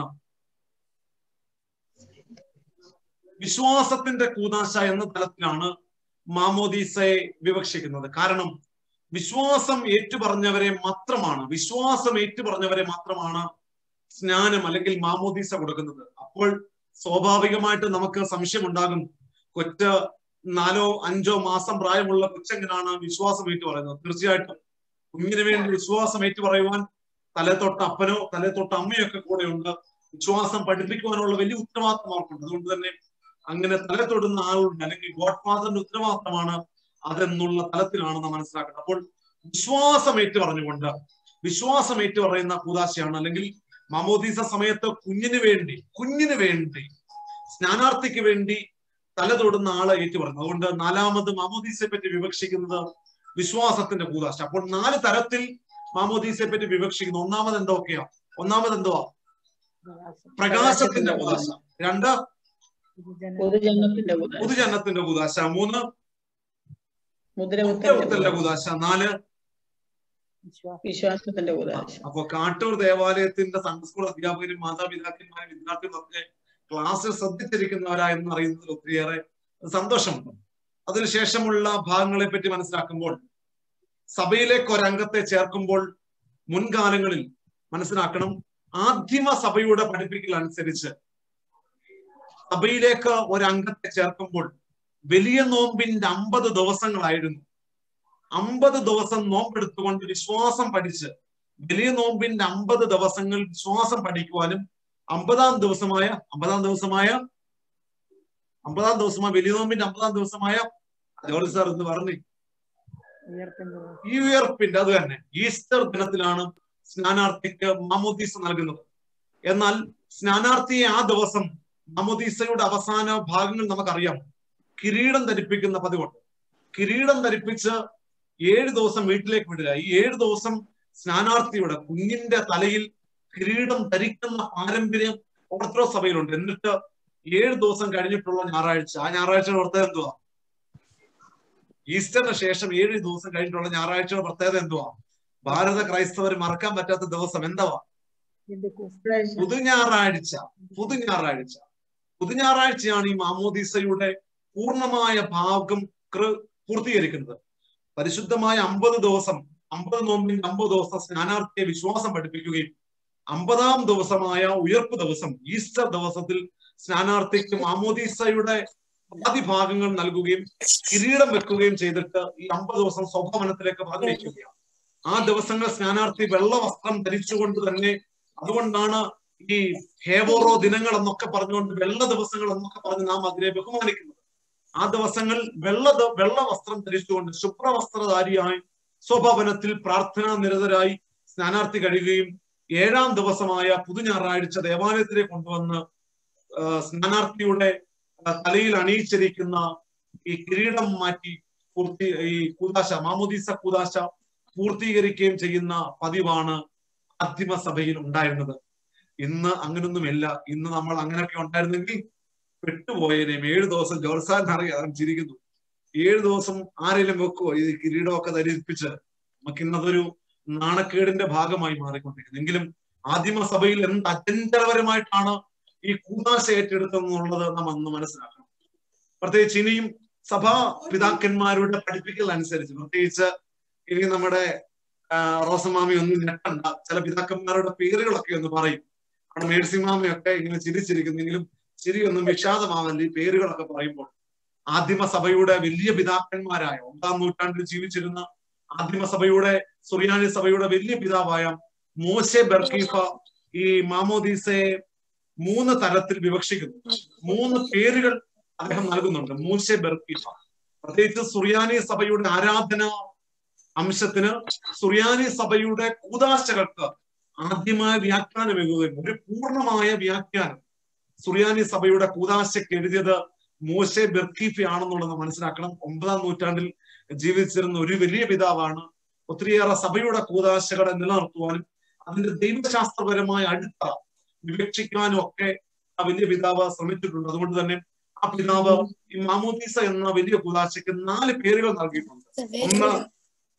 വിശ്വാസത്തിന്റെ കൂതാശ എന്ന തലത്തിലാണ് മാമോദീസയെ വിവക്ഷിക്കുന്നത് കാരണം വിശ്വാസം ഏറ്റുപറഞ്ഞവരെ മാത്രമാണ് വിശ്വാസം ഏറ്റുപറഞ്ഞവരെ മാത്രമാണ് സ്നാനം അല്ലെങ്കിൽ മാമോദീസ കൊടുക്കുന്നത് അപ്പോൾ സ്വാഭാവികമായിട്ട് നമുക്ക് സംശയം ഉണ്ടാകും കൊച്ച് നാലോ അഞ്ചോ മാസം പ്രായമുള്ള കൊച്ചെങ്ങനാണ് വിശ്വാസം ഏറ്റു പറയുന്നത് തീർച്ചയായിട്ടും കുഞ്ഞിന് വേണ്ടി വിശ്വാസം ഏറ്റു പറയുവാൻ തലത്തൊട്ട് അപ്പനോ തലത്തൊട്ട് അമ്മയോ ഒക്കെ കൂടെ ഉണ്ട് വിശ്വാസം പഠിപ്പിക്കുവാനുള്ള വലിയ ഉത്തരവാദിത്വം അവർക്കുണ്ട് അതുകൊണ്ട് തന്നെ അങ്ങനെ തല തൊടുന്ന ആളുണ്ട് അല്ലെങ്കിൽ ഗോഡ് ഫാദറിന്റെ ഉത്തരവാദിത്തമാണ് അതെന്നുള്ള തലത്തിലാണ് നാം മനസ്സിലാക്കുന്നത് അപ്പോൾ വിശ്വാസം ഏറ്റു പറഞ്ഞുകൊണ്ട് വിശ്വാസം ഏറ്റു പറയുന്ന കൂതാശയാണ് അല്ലെങ്കിൽ മമോദീസ സമയത്ത് കുഞ്ഞിന് വേണ്ടി കുഞ്ഞിന് വേണ്ടി സ്നാനാർത്ഥിക്ക് വേണ്ടി തല തൊടുന്ന ആളെ ഏറ്റു പറഞ്ഞു അതുകൊണ്ട് നാലാമത് മാമോദീസയെ പറ്റി വിവക്ഷിക്കുന്നത് വിശ്വാസത്തിന്റെ കൂതാശ അപ്പോൾ നാല് തരത്തിൽ മാമോദീസയെ പറ്റി വിവക്ഷിക്കുന്നു ഒന്നാമത് എന്തൊക്കെയാ ഒന്നാമത് എന്തുവാ പ്രകാശത്തിന്റെ കൂതാശ രണ്ട് പൊതുജനത്തിന്റെ കൂതാശ പൊതുജനത്തിന്റെ കൂതാശ മൂന്ന് മുദ്രകുത്തലിന്റെ മുത്തവത്തലിന്റെ കൂതാശ നാല് വിശ്വാസത്തിന്റെ കൂതാശ അപ്പൊ കാട്ടൂർ ദേവാലയത്തിന്റെ സൺഡേ സ്കൂൾ അധ്യാപകരും മാതാപിതാക്കന്മാരും വിദ്യാർത്ഥികളും ഒക്കെ ക്ലാസ്സിൽ ശ്രദ്ധിച്ചിരിക്കുന്നവരാ എന്ന് അറിയുന്നതിൽ ഒത്തിരിയേറെ സന്തോഷമുണ്ട് അതിനുശേഷമുള്ള ഭാഗങ്ങളെ പറ്റി മനസ്സിലാക്കുമ്പോൾ സഭയിലേക്ക് ഒരംഗത്തെ ചേർക്കുമ്പോൾ മുൻകാലങ്ങളിൽ മനസ്സിലാക്കണം ആദിമ സഭയുടെ പഠിപ്പിക്കൽ അനുസരിച്ച് സഭയിലേക്ക് ഒരംഗത്തെ ചേർക്കുമ്പോൾ വലിയ നോമ്പിന്റെ അമ്പത് ദിവസങ്ങളായിരുന്നു അമ്പത് ദിവസം നോമ്പെടുത്തുകൊണ്ട് വിശ്വാസം പഠിച്ച് വലിയ നോമ്പിന്റെ അമ്പത് ദിവസങ്ങൾ വിശ്വാസം പഠിക്കുവാനും അമ്പതാം ദിവസമായ അമ്പതാം ദിവസമായ അമ്പതാം ദിവസമായ വലിയ നോമ്പിന്റെ അമ്പതാം ദിവസമായ ജോർജ് സാർ എന്ന് പറഞ്ഞു ഈ ഉയർപ്പിന്റെ അത് തന്നെ ഈസ്റ്റർ ദിനത്തിലാണ് സ്നാനാർത്ഥിക്ക് മാമോദീസ നൽകുന്നത് എന്നാൽ സ്നാനാർത്ഥിയെ ആ ദിവസം മാമോദീസയുടെ അവസാന ഭാഗങ്ങൾ നമുക്കറിയാം കിരീടം ധരിപ്പിക്കുന്ന പതിവുണ്ട് കിരീടം ധരിപ്പിച്ച് ഏഴ് ദിവസം വീട്ടിലേക്ക് വിടുക ഈ ഏഴ് ദിവസം സ്നാനാർത്ഥിയുടെ കുഞ്ഞിന്റെ തലയിൽ കിരീടം ധരിക്കുന്ന പാരമ്പര്യം ഓർത്തഡോക്സ് സഭയിലുണ്ട് എന്നിട്ട് ഏഴ് ദിവസം കഴിഞ്ഞിട്ടുള്ള ഞായറാഴ്ച ആ ഞായറാഴ്ചയുടെ പ്രത്യേകത എന്തുവാ ഈസ്റ്ററിന് ശേഷം ഏഴ് ദിവസം കഴിഞ്ഞിട്ടുള്ള ഞായറാഴ്ചയുടെ പ്രത്യേകത എന്തുവാ ഭാരത ക്രൈസ്തവർ മറക്കാൻ പറ്റാത്ത ദിവസം എന്തുവാ പുതു ഞായറാഴ്ച പുതു ഞായറാഴ്ച പുതു ഞായറാഴ്ചയാണ് ഈ മാമോദീസയുടെ പൂർണ്ണമായ ഭാഗം കൃ- പൂർത്തീകരിക്കുന്നത് പരിശുദ്ധമായ അമ്പത് ദിവസം അമ്പത് നോമ്പിന്റെ അമ്പത് ദിവസം സ്നാനാർത്ഥിയെ വിശ്വാസം പഠിപ്പിക്കുകയും അമ്പതാം ദിവസമായ ഉയർപ്പ് ദിവസം ഈസ്റ്റർ ദിവസത്തിൽ സ്നാനാർത്ഥിക്ക് മാമോദീസയുടെ ആദ്യ ഭാഗങ്ങൾ നൽകുകയും കിരീടം വെക്കുകയും ചെയ്തിട്ട് ഈ അമ്പത് ദിവസം സ്വഭവനത്തിലേക്ക് പറഞ്ഞയക്കുകയാണ് ആ ദിവസങ്ങൾ സ്നാനാർത്ഥി വെള്ള വസ്ത്രം ധരിച്ചുകൊണ്ട് തന്നെ അതുകൊണ്ടാണ് ഈ ഹേവോറോ ദിനങ്ങൾ എന്നൊക്കെ പറഞ്ഞുകൊണ്ട് വെള്ള ദിവസങ്ങൾ എന്നൊക്കെ പറഞ്ഞ് നാം അതിനെ ബഹുമാനിക്കുന്നത് ആ ദിവസങ്ങൾ വെള്ള ദ- വെള്ള വസ്ത്രം ധരിച്ചുകൊണ്ട് ശുഭ്രവസ്ത്രധാരിയായി സ്വഭവനത്തിൽ പ്രാർത്ഥനാ നിരതരായി സ്നാനാർത്ഥി കഴിയുകയും ഏഴാം ദിവസമായ പുതു ഞായറാഴ്ച ദേവാലയത്തിലേക്ക് കൊണ്ടുവന്ന് ആ, സ്നാനാർത്ഥിയുടെ ആ, തലയിൽ അണിയിച്ചിരിക്കുന്ന ഈ കിരീടം മാറ്റി പൂർത്തി ഈ കൂതാശ മാമുദീസ കൂതാശ പൂർത്തീകരിക്കുകയും ചെയ്യുന്ന പതിവാണ് ആദിമ സഭയിൽ ഉണ്ടായിരുന്നത് ഇന്ന് അങ്ങനൊന്നുമില്ല ഇന്ന് നമ്മൾ അങ്ങനെയൊക്കെ ഉണ്ടായിരുന്നെങ്കിൽ പെട്ടുപോയേനെയും ഏഴ് ദിവസം ജോർസാൻ അറിയാം ചിരിക്കുന്നു ഏഴ് ദിവസം ആരെങ്കിലും വെക്കുവോ ഈ കിരീടമൊക്കെ ധരിപ്പിച്ച് നമുക്ക് ഇന്നതൊരു നാണക്കേടിന്റെ ഭാഗമായി മാറിക്കൊണ്ടിരിക്കുന്നത് എങ്കിലും ആദിമ സഭയിൽ എന്ത് അചഞ്ചലപരമായിട്ടാണ് ഈ കൂതാശ ഏറ്റെടുത്തതെന്നുള്ളത് നാം അന്ന് മനസ്സിലാക്കണം പ്രത്യേകിച്ച് ഇനിയും സഭാ പിതാക്കന്മാരുടെ പഠിപ്പിക്കൽ അനുസരിച്ച് പ്രത്യേകിച്ച് ഇനി നമ്മുടെ ആ, റോസമാമി ഒന്നും ഞെട്ടണ്ട ചില പിതാക്കന്മാരുടെ പേരുകളൊക്കെ ഒന്ന് പറയും അവിടെ മേഴ്സിമാമയൊക്കെ ഇങ്ങനെ ചിരിച്ചിരിക്കുന്നെങ്കിലും ചിരിയൊന്നും വിഷാദമാവല്ല ഈ പേരുകളൊക്കെ പറയുമ്പോൾ ആദിമ സഭയുടെ വലിയ പിതാക്കന്മാരായ ഒന്നാം നൂറ്റാണ്ടിൽ ജീവിച്ചിരുന്ന ആദിമ സഭയുടെ സുറിയാനി സഭയുടെ വലിയ പിതാവായ മോശെ ബർക്കീഫ ഈ മാമോദീസയെ മൂന്ന് തരത്തിൽ വിവക്ഷിക്കുന്നു മൂന്ന് പേരുകൾ അദ്ദേഹം നൽകുന്നുണ്ട് മൂശെ ബർക്കീഫ പ്രത്യേകിച്ച് സുറിയാനി സഭയുടെ ആരാധന അംശത്തിന് സുറിയാനി സഭയുടെ കൂതാശകൾക്ക് ആദ്യമായ വ്യാഖ്യാനം എഴുതുകയും ഒരു പൂർണ്ണമായ വ്യാഖ്യാനം സുറിയാനി സഭയുടെ കൂതാശയ്ക്ക് എഴുതിയത് മോശെ ബെർക്കീഫി ആണെന്നുള്ളത് മനസ്സിലാക്കണം ഒമ്പതാം നൂറ്റാണ്ടിൽ ജീവിച്ചിരുന്ന ഒരു വലിയ പിതാവാണ് ഒത്തിരിയേറെ സഭയുടെ കൂതാശകളെ നിലനിർത്തുവാനും അതിന്റെ ദൈവശാസ്ത്രപരമായ അടുത്ത വിവക്ഷിക്കാനും ഒക്കെ ആ വലിയ പിതാവ് ശ്രമിച്ചിട്ടുണ്ട് അതുകൊണ്ട് തന്നെ ആ പിതാവ് ഈ മാമോദീസ എന്ന വലിയ കൂതാശയ്ക്ക് നാല് പേരുകൾ നൽകിയിട്ടുണ്ട് ഒന്ന്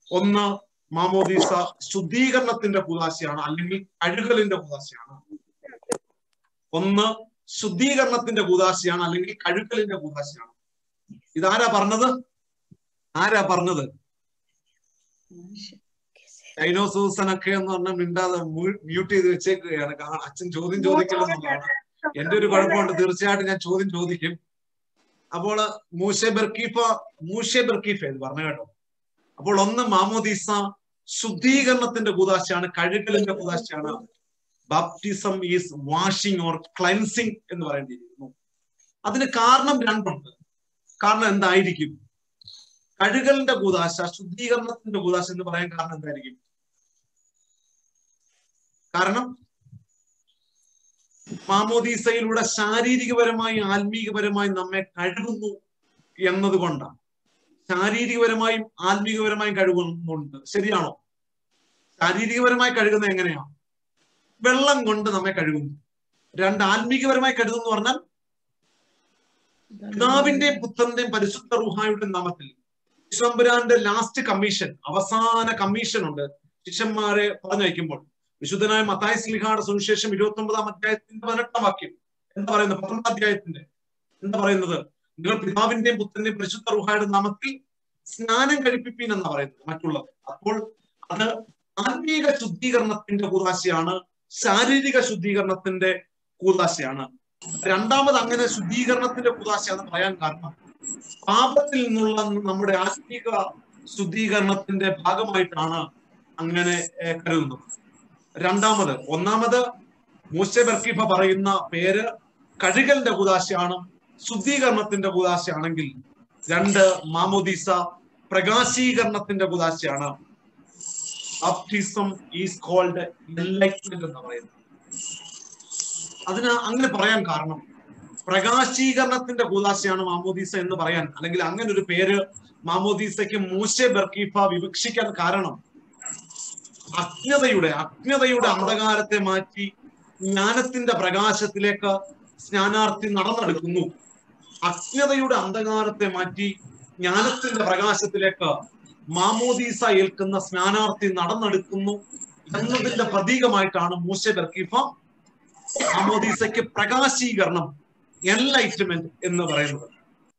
ഒന്ന് മാമോദീസ ശുദ്ധീകരണത്തിന്റെ കൂതാശയാണ് അല്ലെങ്കിൽ കഴുകലിന്റെ കൂതാശയാണ് ഒന്ന് ശുദ്ധീകരണത്തിന്റെ കൂതാശയാണ് അല്ലെങ്കിൽ കഴുകലിന്റെ കൂതാശയാണ് ഇതാരാ പറഞ്ഞത് ആരാ പറഞ്ഞത് ഡൈനോ സൂസനൊക്കെ എന്ന് പറഞ്ഞാൽ മിണ്ടാതെ മ്യൂട്ട് ചെയ്ത് വെച്ചേക്കുകയാണ് കാ- അച്ഛൻ ചോദ്യം ചോദിക്കില്ലെന്നുള്ളതാണ് എന്റെ ഒരു കുഴപ്പമുണ്ട് തീർച്ചയായിട്ടും ഞാൻ ചോദ്യം ചോദിക്കും അപ്പോൾ മൂഷെ ബർക്കീഫ മൂഷെ ബർക്കീഫ എന്ന് പറഞ്ഞു കേട്ടോ അപ്പോൾ ഒന്ന് മാമോദീസ ശുദ്ധീകരണത്തിന്റെ കൂതാശയാണ് കഴുകലിന്റെ കൂതാശയാണ് baptism is washing or cleansing എന്ന് പറയേണ്ടിയിരിക്കുന്നു അതിന് കാരണം രണ്ടുണ്ട് കാരണം എന്തായിരിക്കും കഴുകലിന്റെ കൂതാശ ശുദ്ധീകരണത്തിന്റെ കൂതാശ എന്ന് പറയാൻ കാരണം എന്തായിരിക്കും കാരണം മാമോദീസയിലൂടെ ശാരീരികപരമായി ആത്മീകപരമായി നമ്മെ കഴുകുന്നു എന്നതുകൊണ്ടാണ് ശാരീരികപരമായും ആത്മീകപരമായും കഴുകുന്നുണ്ട് ശരിയാണോ ശാരീരികപരമായി കഴുകുന്നത് എങ്ങനെയാണ് വെള്ളം കൊണ്ട് നമ്മെ കഴുകുന്നു രണ്ട് ആത്മീകപരമായി കഴുകുന്നു എന്ന് പറഞ്ഞാൽ പിതാവിന്റെയും പുത്രന്റെയും പരിശുദ്ധ റുഹായുടെ നാമത്തിൽ വിശ്വംബുരാന്റെ ലാസ്റ്റ് കമ്മീഷൻ അവസാന കമ്മീഷൻ ഉണ്ട് ശിഷ്യന്മാരെ പറഞ്ഞയക്കുമ്പോൾ വിശുദ്ധനായ മത്തായ സ്ലിഹായുടെ സുവിശേഷം ഇരുപത്തി ഒമ്പതാം അധ്യായത്തിന്റെ പതിനെട്ടാം വാക്യം എന്താ പറയുന്നത് പന്ത്രണ്ടാം അധ്യായത്തിന്റെ എന്താ പറയുന്നത് നിങ്ങൾ പിതാവിന്റെയും പുത്രന്റെയും പരിശുദ്ധ റുഹായുടെ നാമത്തിൽ സ്നാനം കഴിപ്പിപ്പീൻ എന്നാ പറയുന്നത് മറ്റുള്ളത് അപ്പോൾ അത് ആത്മീക ശുദ്ധീകരണത്തിന്റെ കൂതാശയാണ് ശാരീരിക ശുദ്ധീകരണത്തിന്റെ കൂതാശയാണ് രണ്ടാമത് അങ്ങനെ ശുദ്ധീകരണത്തിന്റെ കൂതാശയാന്ന് പറയാൻ കാരണം പാപത്തിൽ നിന്നുള്ള നമ്മുടെ ആത്മീക ശുദ്ധീകരണത്തിന്റെ ഭാഗമായിട്ടാണ് അങ്ങനെ ഏർ, കരുതുന്നത് രണ്ടാമത് ഒന്നാമത് മൂസ ബർക്കിഫ പറയുന്ന പേര് കഴുകലിന്റെ കൂതാശയാണ് ശുദ്ധീകരണത്തിന്റെ കൂതാശയാണെങ്കിൽ രണ്ട് മാമോദീസ പ്രകാശീകരണത്തിന്റെ കൂതാശയാണ് ബാപ്റ്റിസം ഈസ് കോൾഡ് എൻലൈറ്റ്മെന്റ് എന്ന് പറയുന്നത് അതിന് അങ്ങനെ പറയാൻ കാരണം പ്രകാശീകരണത്തിന്റെ കൂതാശയാണ് മാമോദീസ എന്ന് പറയാൻ അല്ലെങ്കിൽ അങ്ങനെ ഒരു പേര് മാമോദീസയ്ക്ക് മൂശെ ബർക്കീഫ വിവക്ഷിക്കാൻ കാരണം അജ്ഞതയുടെ അജ്ഞതയുടെ അന്ധകാരത്തെ മാറ്റി ജ്ഞാനത്തിന്റെ പ്രകാശത്തിലേക്ക് സ്നാനാർത്ഥി നടന്നെടുക്കുന്നു അജ്ഞതയുടെ അന്ധകാരത്തെ മാറ്റി ജ്ഞാനത്തിന്റെ പ്രകാശത്തിലേക്ക് മാമോദീസ ഏൽക്കുന്ന സ്നാനാർത്ഥി നടന്നെടുക്കുന്നു എന്നതിന്റെ പ്രതീകമായിട്ടാണ് മൂശ ബർക്കീഫ മാമോദീസയ്ക്ക് പ്രകാശീകരണം എൻലൈറ്റ്മെന്റ് എന്ന് പറയുന്നത്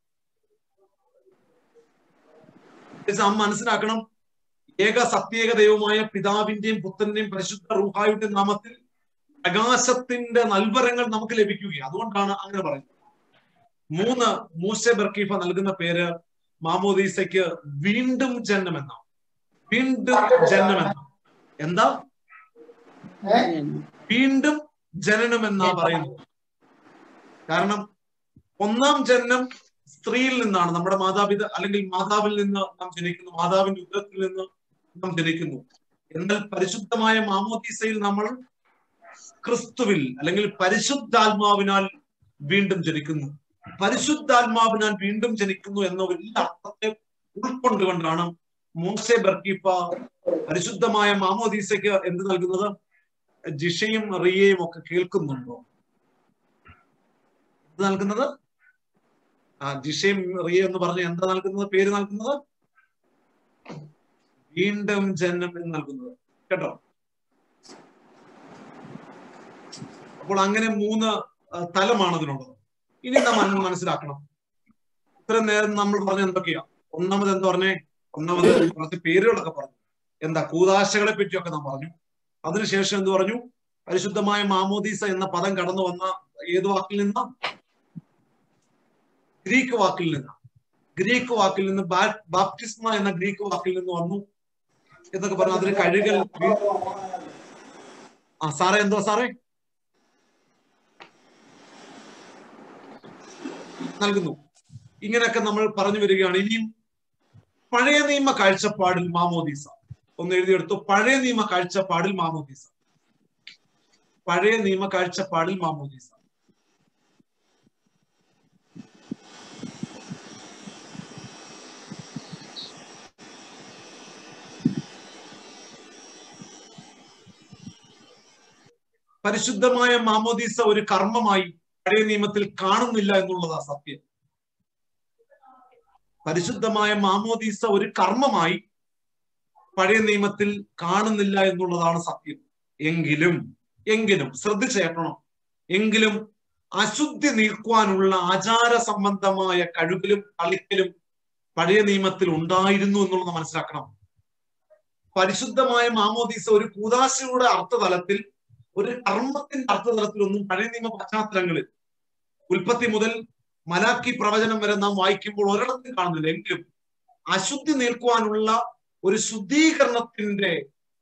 നാം മനസ്സിലാക്കണം ഏക സത്യേക ദൈവമായ പിതാവിന്റെയും പുത്രന്റെയും പരിശുദ്ധ റൂഹായുടെ നാമത്തിൽ പ്രകാശത്തിന്റെ നൽവരങ്ങൾ നമുക്ക് ലഭിക്കുകയാണ് അതുകൊണ്ടാണ് അങ്ങനെ പറയുന്നത് മൂന്ന് മൂസ ബർക്കീഫ നൽകുന്ന പേര് മാമോദീസയ്ക്ക് വീണ്ടും ജന്മം എന്നാണ് വീണ്ടും ജന്മം എന്നാണ് എന്താ വീണ്ടും ജനനം എന്നാ പറയുന്നത് കാരണം ഒന്നാം ജനനം സ്ത്രീയിൽ നിന്നാണ് നമ്മുടെ മാതാപിത അല്ലെങ്കിൽ മാതാവിൽ നിന്ന് നാം ജനിക്കുന്നു മാതാവിന്റെ ഉദരത്തിൽ നിന്ന് നാം ജനിക്കുന്നു എന്നാൽ പരിശുദ്ധമായ മാമോദീസയിൽ നമ്മൾ ക്രിസ്തുവിൽ അല്ലെങ്കിൽ പരിശുദ്ധാത്മാവിനാൽ വീണ്ടും ജനിക്കുന്നു പരിശുദ്ധാത്മാവിനാൽ വീണ്ടും ജനിക്കുന്നു എന്ന വലിയ അർത്ഥത്തെ ഉൾക്കൊണ്ടുകൊണ്ടാണ് മോസെ ബർക്കീപ്പ പരിശുദ്ധമായ മാമോദീസയ്ക്ക് എന്ത് നൽകുന്നത് ജിഷയും റിയയും ഒക്കെ കേൾക്കുന്നുണ്ടോ എന്ത് നൽകുന്നത് ആ ജിഷയും റിയ എന്ന് പറഞ്ഞ് എന്താ നൽകുന്നത് പേര് നൽകുന്നത് വീണ്ടും ജന്മം എന്ന് നൽകുന്നത് കേട്ടോ അപ്പോൾ അങ്ങനെ മൂന്ന് ആ, തലമാണ് അതിനുള്ളത് ഇനി നാം മന- മനസ്സിലാക്കണം ഇത്രയും നേരം നമ്മൾ പറഞ്ഞ എന്തൊക്കെയാ ഒന്നാമത് എന്താ പറഞ്ഞേ ഒന്നാമത് കുറച്ച് പേരുകളൊക്കെ പറഞ്ഞു എന്താ കൂതാശകളെ പറ്റിയൊക്കെ നാം പറഞ്ഞു അതിനുശേഷം എന്ത് പറഞ്ഞു പരിശുദ്ധമായ മാമോദീസ എന്ന പദം കടന്നു വന്ന ഏത് വാക്കിൽ നിന്ന ഗ്രീക്ക് വാക്കിൽ നിന്ന് ഗ്രീക്ക് വാക്കിൽ നിന്ന് ബാ- ബാപ്റ്റിസ്മ എന്ന ഗ്രീക്ക് വാക്കിൽ നിന്ന് വന്നു എന്നൊക്കെ പറഞ്ഞു അതിന് കഴുകൽ ആ സാറേ എന്തോ സാറേ നൽകുന്നു ഇങ്ങനെയൊക്കെ നമ്മൾ പറഞ്ഞു വരികയാണ് ഇനിയും പഴയ നിയമ കാഴ്ചപ്പാടിൽ മാമോദീസ ഒന്ന് എഴുതിയെടുത്തു പഴയ നിയമ കാഴ്ചപ്പാടിൽ മാമോദീസ പഴയ നിയമ കാഴ്ചപ്പാടിൽ മാമോദീസ പരിശുദ്ധമായ മാമോദീസ ഒരു കർമ്മമായി പഴയ നിയമത്തിൽ കാണുന്നില്ല എന്നുള്ളതാ സത്യം പരിശുദ്ധമായ മാമോദീസ ഒരു കർമ്മമായി പഴയ നിയമത്തിൽ കാണുന്നില്ല എന്നുള്ളതാണ് സത്യം എങ്കിലും എങ്കിലും ശ്രദ്ധിച്ചേക്കണം എങ്കിലും അശുദ്ധി നീക്കുവാനുള്ള ആചാര സംബന്ധമായ കഴുകലും കളിക്കലും പഴയ നിയമത്തിൽ ഉണ്ടായിരുന്നു എന്നുള്ളത് മനസ്സിലാക്കണം പരിശുദ്ധമായ മാമോദീസ ഒരു കൂതാശയുടെ അർത്ഥതലത്തിൽ ഒരു കർമ്മത്തിന്റെ അർത്ഥതലത്തിലൊന്നും പഴയ നിയമ പശ്ചാത്തലങ്ങളിൽ ഉൽപ്പത്തി മുതൽ മലാക്കി പ്രവചനം വരെ നാം വായിക്കുമ്പോൾ ഒരിടത്തും കാണുന്നില്ല എങ്കിലും അശുദ്ധി നീക്കുവാനുള്ള ഒരു ശുദ്ധീകരണത്തിന്റെ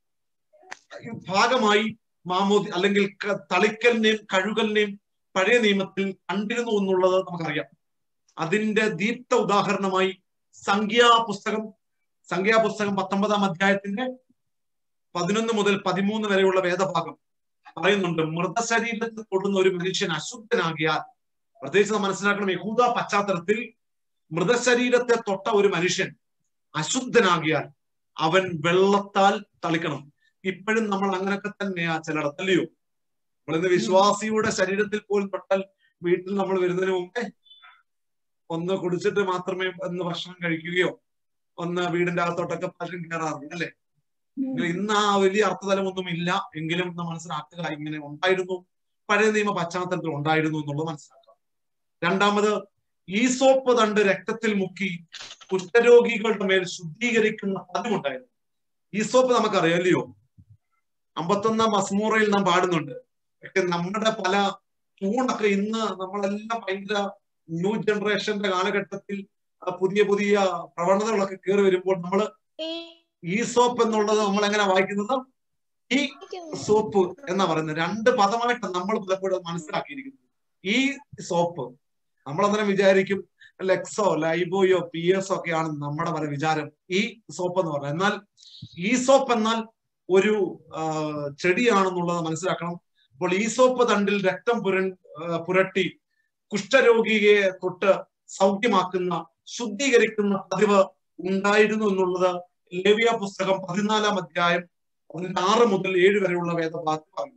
ഭാഗമായി മാമോദി അല്ലെങ്കിൽ ക- തളിക്കലിനെയും കഴുകലിനെയും പഴയ നിയമത്തിൽ കണ്ടിരുന്നു എന്നുള്ളത് നമുക്കറിയാം അതിന്റെ ദീപ്ത ഉദാഹരണമായി സംഖ്യാ പുസ്തകം സംഖ്യാ പുസ്തകം പത്തൊമ്പതാം അധ്യായത്തിന്റെ പതിനൊന്ന് മുതൽ പതിമൂന്ന് വരെയുള്ള വേദഭാഗം പറയുന്നുണ്ട് മൃതശരീരത്തിൽ തൊടുന്ന ഒരു മനുഷ്യൻ അശുദ്ധനാകിയാൽ പ്രത്യേകിച്ച് നാം മനസ്സിലാക്കണം യഹൂദ പശ്ചാത്തലത്തിൽ മൃതശരീരത്തെ തൊട്ട ഒരു മനുഷ്യൻ അശുദ്ധനാകിയാൽ അവൻ വെള്ളത്താൽ തളിക്കണം ഇപ്പോഴും നമ്മൾ അങ്ങനൊക്കെ തന്നെയാ ചിലടത്തല്ലയോ നമ്മളിന്ന് വിശ്വാസിയുടെ ശരീരത്തിൽ പോലും തൊട്ടാൽ വീട്ടിൽ നമ്മൾ വരുന്നതിന് മുമ്പേ ഒന്ന് കുടിച്ചിട്ട് മാത്രമേ ഒന്ന് ഭക്ഷണം കഴിക്കുകയോ ഒന്ന് വീടിന്റെ അകത്തോട്ടൊക്കെ പലരും കയറാറുണ്ട് അല്ലെ ഇന്ന് ആ വലിയ അർത്ഥതലമൊന്നും ഇല്ല എങ്കിലും നാം മനസ്സിലാക്കുക ഇങ്ങനെ ഉണ്ടായിരുന്നു പഴയ നിയമ പശ്ചാത്തലത്തിൽ ഉണ്ടായിരുന്നു എന്നുള്ളത് മനസ്സിലാക്കുക രണ്ടാമത് ഈസോപ്പ് തണ്ട് രക്തത്തിൽ മുക്കി കുഷ്ഠരോഗികളുടെ മേൽ ശുദ്ധീകരിക്കുന്ന പതിവുണ്ടായിരുന്നു ഈസോപ്പ് നമുക്കറിയാം അല്ലയോ അമ്പത്തൊന്നാം മസ്മൂറയിൽ നാം പാടുന്നുണ്ട് പക്ഷെ നമ്മുടെ പല തൂണൊക്കെ ഇന്ന് നമ്മളെല്ലാം ഭയങ്കര ന്യൂ ജനറേഷന്റെ കാലഘട്ടത്തിൽ ആ, പുതിയ പുതിയ പ്രവണതകളൊക്കെ കയറി വരുമ്പോൾ നമ്മൾ ഈ സോപ്പ് എന്നുള്ളത് നമ്മൾ എങ്ങനെ വായിക്കുന്നത് ഈ സോപ്പ് എന്നാ പറയുന്നത് രണ്ട് പദമായിട്ട് നമ്മൾ പലപ്പോഴും മനസ്സിലാക്കിയിരിക്കുന്നത് ഈ സോപ്പ് നമ്മൾ അന്നേരം വിചാരിക്കും ലെക്സോ ലൈബോയോ പി എസ് ഒക്കെയാണ് നമ്മുടെ പല വിചാരം ഈ സോപ്പ് എന്ന് പറയുന്നത് എന്നാൽ ഈ സോപ്പ് എന്നാൽ ഒരു ആ, ചെടിയാണെന്നുള്ളത് മനസ്സിലാക്കണം അപ്പോൾ ഈ സോപ്പ് തണ്ടിൽ രക്തം പുര പുരട്ടി കുഷ്ഠരോഗിയെ തൊട്ട് സൗഖ്യമാക്കുന്ന ശുദ്ധീകരിക്കുന്ന പതിവ് ഉണ്ടായിരുന്നു എന്നുള്ളത് ലേവിയ പുസ്തകം പതിനാലാം അധ്യായം അതിന്റെ ആറ് മുതൽ ഏഴ് വരെയുള്ള വേദഭാഗത്ത് പറയും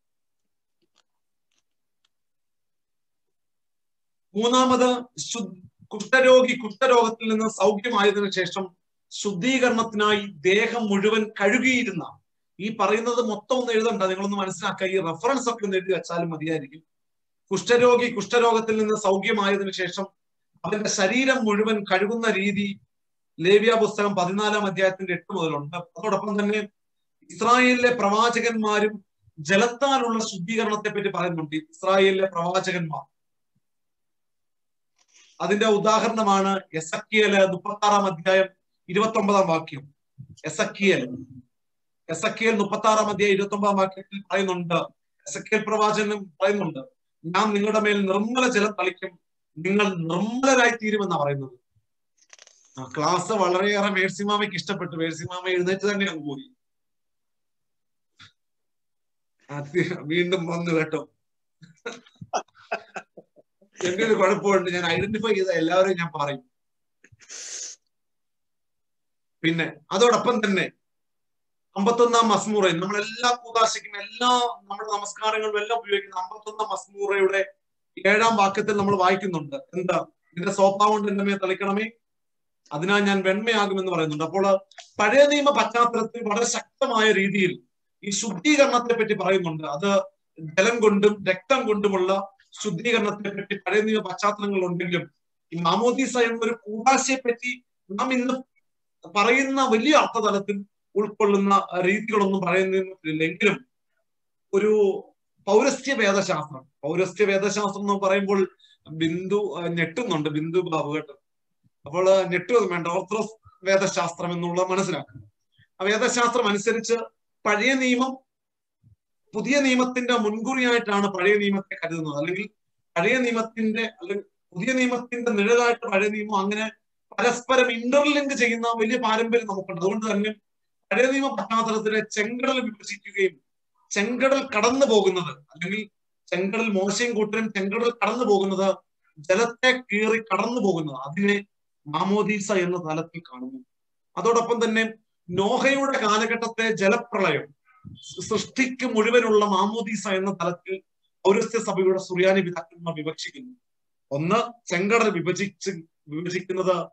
മൂന്നാമത് ശു കുഷ്ഠരോഗി കുഷ്ഠരോഗത്തിൽ നിന്ന് സൗഖ്യമായതിനു ശേഷം ശുദ്ധീകരണത്തിനായി ദേഹം മുഴുവൻ കഴുകിയിരുന്ന ഈ പറയുന്നത് മൊത്തം ഒന്ന് എഴുതണ്ട നിങ്ങളൊന്ന് മനസ്സിലാക്കുക ഈ റെഫറൻസ് ഒക്കെ ഒന്ന് എഴുതി വെച്ചാലും മതിയായിരിക്കും കുഷ്ഠരോഗി കുഷ്ഠരോഗത്തിൽ നിന്ന് സൗഖ്യമായതിനു ശേഷം അവന്റെ ശരീരം മുഴുവൻ കഴുകുന്ന രീതി ലേവ്യ പുസ്തകം പതിനാലാം അധ്യായത്തിന്റെ എട്ട് മുതലുണ്ട് അതോടൊപ്പം തന്നെ ഇസ്രായേലിലെ പ്രവാചകന്മാരും ജലത്താലുള്ള ശുദ്ധീകരണത്തെ പറ്റി പറയുന്നുണ്ട് ഇസ്രായേലിലെ പ്രവാചകന്മാർ അതിന്റെ ഉദാഹരണമാണ് എസക്കിയല് മുപ്പത്തി ആറാം അധ്യായം ഇരുപത്തി ഒമ്പതാം വാക്യം എസക്കിയൽ എസക്കിയൽ മുപ്പത്തി ആറാം അധ്യായം ഇരുപത്തി ഒമ്പതാം വാക്യത്തിൽ പറയുന്നുണ്ട് എസക്കിയൽ പ്രവാചകനും പറയുന്നുണ്ട് ഞാൻ നിങ്ങളുടെ മേൽ നിർമ്മല ജലം തളിക്കും നിങ്ങൾ നിർമ്മലരായി തീരുമെന്നാ പറയുന്നത് ആ ക്ലാസ് വളരെയേറെ മേഴ്സിമാമയ്ക്ക് ഇഷ്ടപ്പെട്ടു മേഴ്സിമാമ എഴുന്നേറ്റ് തന്നെ അങ്ങ് പോയി അത് വീണ്ടും വന്നു കേട്ടോ എന്റെ ഒരു കുഴപ്പമുണ്ട് ഞാൻ ഐഡന്റിഫൈ ചെയ്ത എല്ലാവരെയും ഞാൻ പറയും പിന്നെ അതോടൊപ്പം തന്നെ അമ്പത്തൊന്നാം മസ്മൂറ നമ്മൾ എല്ലാ കൂതാശയ്ക്കും എല്ലാ നമ്മുടെ നമസ്കാരങ്ങളും എല്ലാം ഉപയോഗിക്കുന്ന അമ്പത്തൊന്നാം മസ്മൂറയുടെ ഏഴാം വാക്യത്തിൽ നമ്മൾ വായിക്കുന്നുണ്ട് എന്താ നിന്റെ സോപ്പാ കൊണ്ട് എന്റെ മേൽ തളിക്കണമേ അതിനാൽ ഞാൻ വെണ്മയാകുമെന്ന് പറയുന്നുണ്ട് അപ്പോൾ പഴയ നിയമ പശ്ചാത്തലത്തിൽ വളരെ ശക്തമായ രീതിയിൽ ഈ ശുദ്ധീകരണത്തെ പറ്റി പറയുന്നുണ്ട് അത് ജലം കൊണ്ടും രക്തം കൊണ്ടുമുള്ള ശുദ്ധീകരണത്തെ പറ്റി പഴയ നിയമ പശ്ചാത്തലങ്ങൾ ഉണ്ടെങ്കിലും ഈ മാമോദീസ എന്നൊരു കൂടാശയെ പറ്റി നാം ഇന്ന് പറയുന്ന വലിയ അർത്ഥതലത്തിൽ ഉൾക്കൊള്ളുന്ന രീതികളൊന്നും പറയുന്നില്ല എങ്കിലും ഒരു പൗരസ്ത്യ വേദശാസ്ത്രം പൗരസ്ത്യ വേദശാസ്ത്രം എന്ന് പറയുമ്പോൾ ബിന്ദു ആ, ഞെട്ടുന്നുണ്ട് ബിന്ദു ബാബു കേട്ടോ അപ്പോൾ ഞെട്ടുവതും വേണ്ട ഓർത്തഡോക്സ് വേദശാസ്ത്രം എന്നുള്ള മനസ്സിലാക്കുക ആ വേദശാസ്ത്രം അനുസരിച്ച് പഴയ നിയമം പുതിയ നിയമത്തിന്റെ മുൻകുറിയായിട്ടാണ് പഴയ നിയമത്തെ കരുതുന്നത് അല്ലെങ്കിൽ പഴയ നിയമത്തിന്റെ അല്ലെങ്കിൽ പുതിയ നിയമത്തിന്റെ നിഴലായിട്ട് പഴയ നിയമം അങ്ങനെ പരസ്പരം ഇന്റർലിങ്ക് ചെയ്യുന്ന വലിയ പാരമ്പര്യം നമുക്കുണ്ട് അതുകൊണ്ട് തന്നെ പഴയ നിയമ പശ്ചാത്തലത്തിലെ ചെങ്കടൽ വിഭജിക്കുകയും ചെങ്കടൽ കടന്നു പോകുന്നത് അല്ലെങ്കിൽ ചെങ്കടൽ മോശയും കൂട്ടരും ചെങ്കടൽ കടന്നു പോകുന്നത് ജലത്തെ കീറി കടന്നു പോകുന്നത് അതിനെ മാമോദീസ എന്ന തലത്തിൽ കാണുന്നു അതോടൊപ്പം തന്നെ നോഹയുടെ കാലഘട്ടത്തെ ജലപ്രളയം സൃഷ്ടിക്ക് മുഴുവനുള്ള മാമോദീസ എന്ന തലത്തിൽ പൗരസ്ത്യ സഭയുടെ സുറിയാനി പിതാക്കന്മാർ വിവക്ഷിക്കുന്നു ഒന്ന് ചെങ്കടൽ വിഭജിച്ച് വിഭജിക്കുന്നത്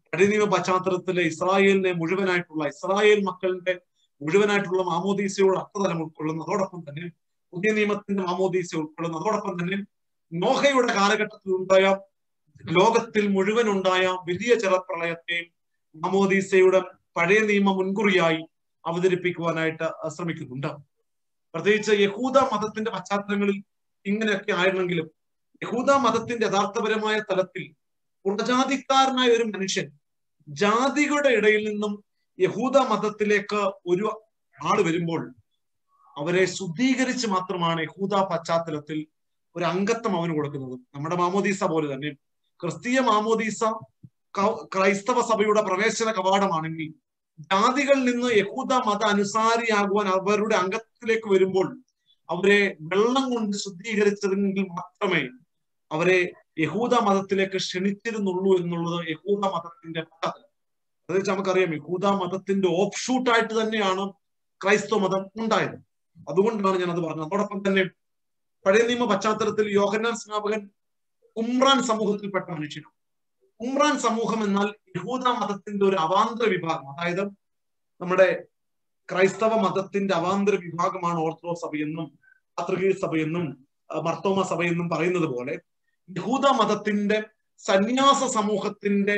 പഴയ നിയമ പശ്ചാത്തലത്തിലെ ഇസ്രായേലിനെ മുഴുവനായിട്ടുള്ള ഇസ്രായേൽ മക്കളുടെ മുഴുവനായിട്ടുള്ള മാമോദീസയോട് അർത്ഥതലം ഉൾക്കൊള്ളുന്നു അതോടൊപ്പം തന്നെ പുതിയ നിയമത്തിന്റെ മാമോദീസ ഉൾക്കൊള്ളുന്നു അതോടൊപ്പം തന്നെ നോഹയുടെ കാലഘട്ടത്തിൽ ഉണ്ടായ ലോകത്തിൽ മുഴുവൻ ഉണ്ടായ വലിയ ജലപ്രളയത്തെയും മാമോദീസയുടെ പഴയ നിയമം മുൻകുറിയായി അവതരിപ്പിക്കുവാനായിട്ട് ശ്രമിക്കുന്നുണ്ട് പ്രത്യേകിച്ച് യഹൂദ മതത്തിന്റെ പശ്ചാത്തലങ്ങളിൽ ഇങ്ങനെയൊക്കെ ആയിരുന്നെങ്കിലും യഹൂദ മതത്തിന്റെ യഥാർത്ഥപരമായ തലത്തിൽ പുറജാതിക്കാരനായ ഒരു മനുഷ്യൻ ജാതികളുടെ ഇടയിൽ നിന്നും യഹൂദ മതത്തിലേക്ക് ഒരു ആള് വരുമ്പോൾ അവരെ ശുദ്ധീകരിച്ച് മാത്രമാണ് യഹൂദ പശ്ചാത്തലത്തിൽ ഒരു അംഗത്വം അവന് കൊടുക്കുന്നത് നമ്മുടെ മാമോദീസ പോലെ തന്നെ ക്രിസ്തീയ മാമോദീസ ക്രൈസ്തവ സഭയുടെ പ്രവേശന കവാടമാണെങ്കിൽ ജാതികളിൽ നിന്ന് യഹൂദ മത അനുസാരിയാകുവാൻ അവരുടെ അംഗത്തിലേക്ക് വരുമ്പോൾ അവരെ വെള്ളം കൊണ്ട് ശുദ്ധീകരിച്ചതെങ്കിൽ മാത്രമേ അവരെ യഹൂദ മതത്തിലേക്ക് ക്ഷണിച്ചിരുന്നുള്ളൂ എന്നുള്ളത് യഹൂദ മതത്തിന്റെ പശ്ചാത്തലം പ്രത്യേകിച്ച് നമുക്കറിയാം യഹൂദ മതത്തിന്റെ ഓഫ് ഷൂട്ടായിട്ട് തന്നെയാണ് ക്രൈസ്തവ മതം ഉണ്ടായത് അതുകൊണ്ടാണ് ഞാൻ അത് പറഞ്ഞത് അതോടൊപ്പം തന്നെ പഴയ നിയമ പശ്ചാത്തലത്തിൽ യോഹന്നാൻ സ്നാപകൻ ഉമ്രാൻ സമൂഹത്തിൽപ്പെട്ട മനുഷ്യനാണ് ഉമ്രാൻ സമൂഹം എന്നാൽ യഹൂദ മതത്തിന്റെ ഒരു അവാന്തര വിഭാഗം അതായത് നമ്മുടെ ക്രൈസ്തവ മതത്തിന്റെ അവാന്തര വിഭാഗമാണ് ഓർത്തഡോക്സ് സഭയെന്നും പാത്രികീയ സഭയെന്നും മർത്തോമ സഭയെന്നും പറയുന്നത് പോലെ യഹൂദ മതത്തിന്റെ സന്യാസ സമൂഹത്തിന്റെ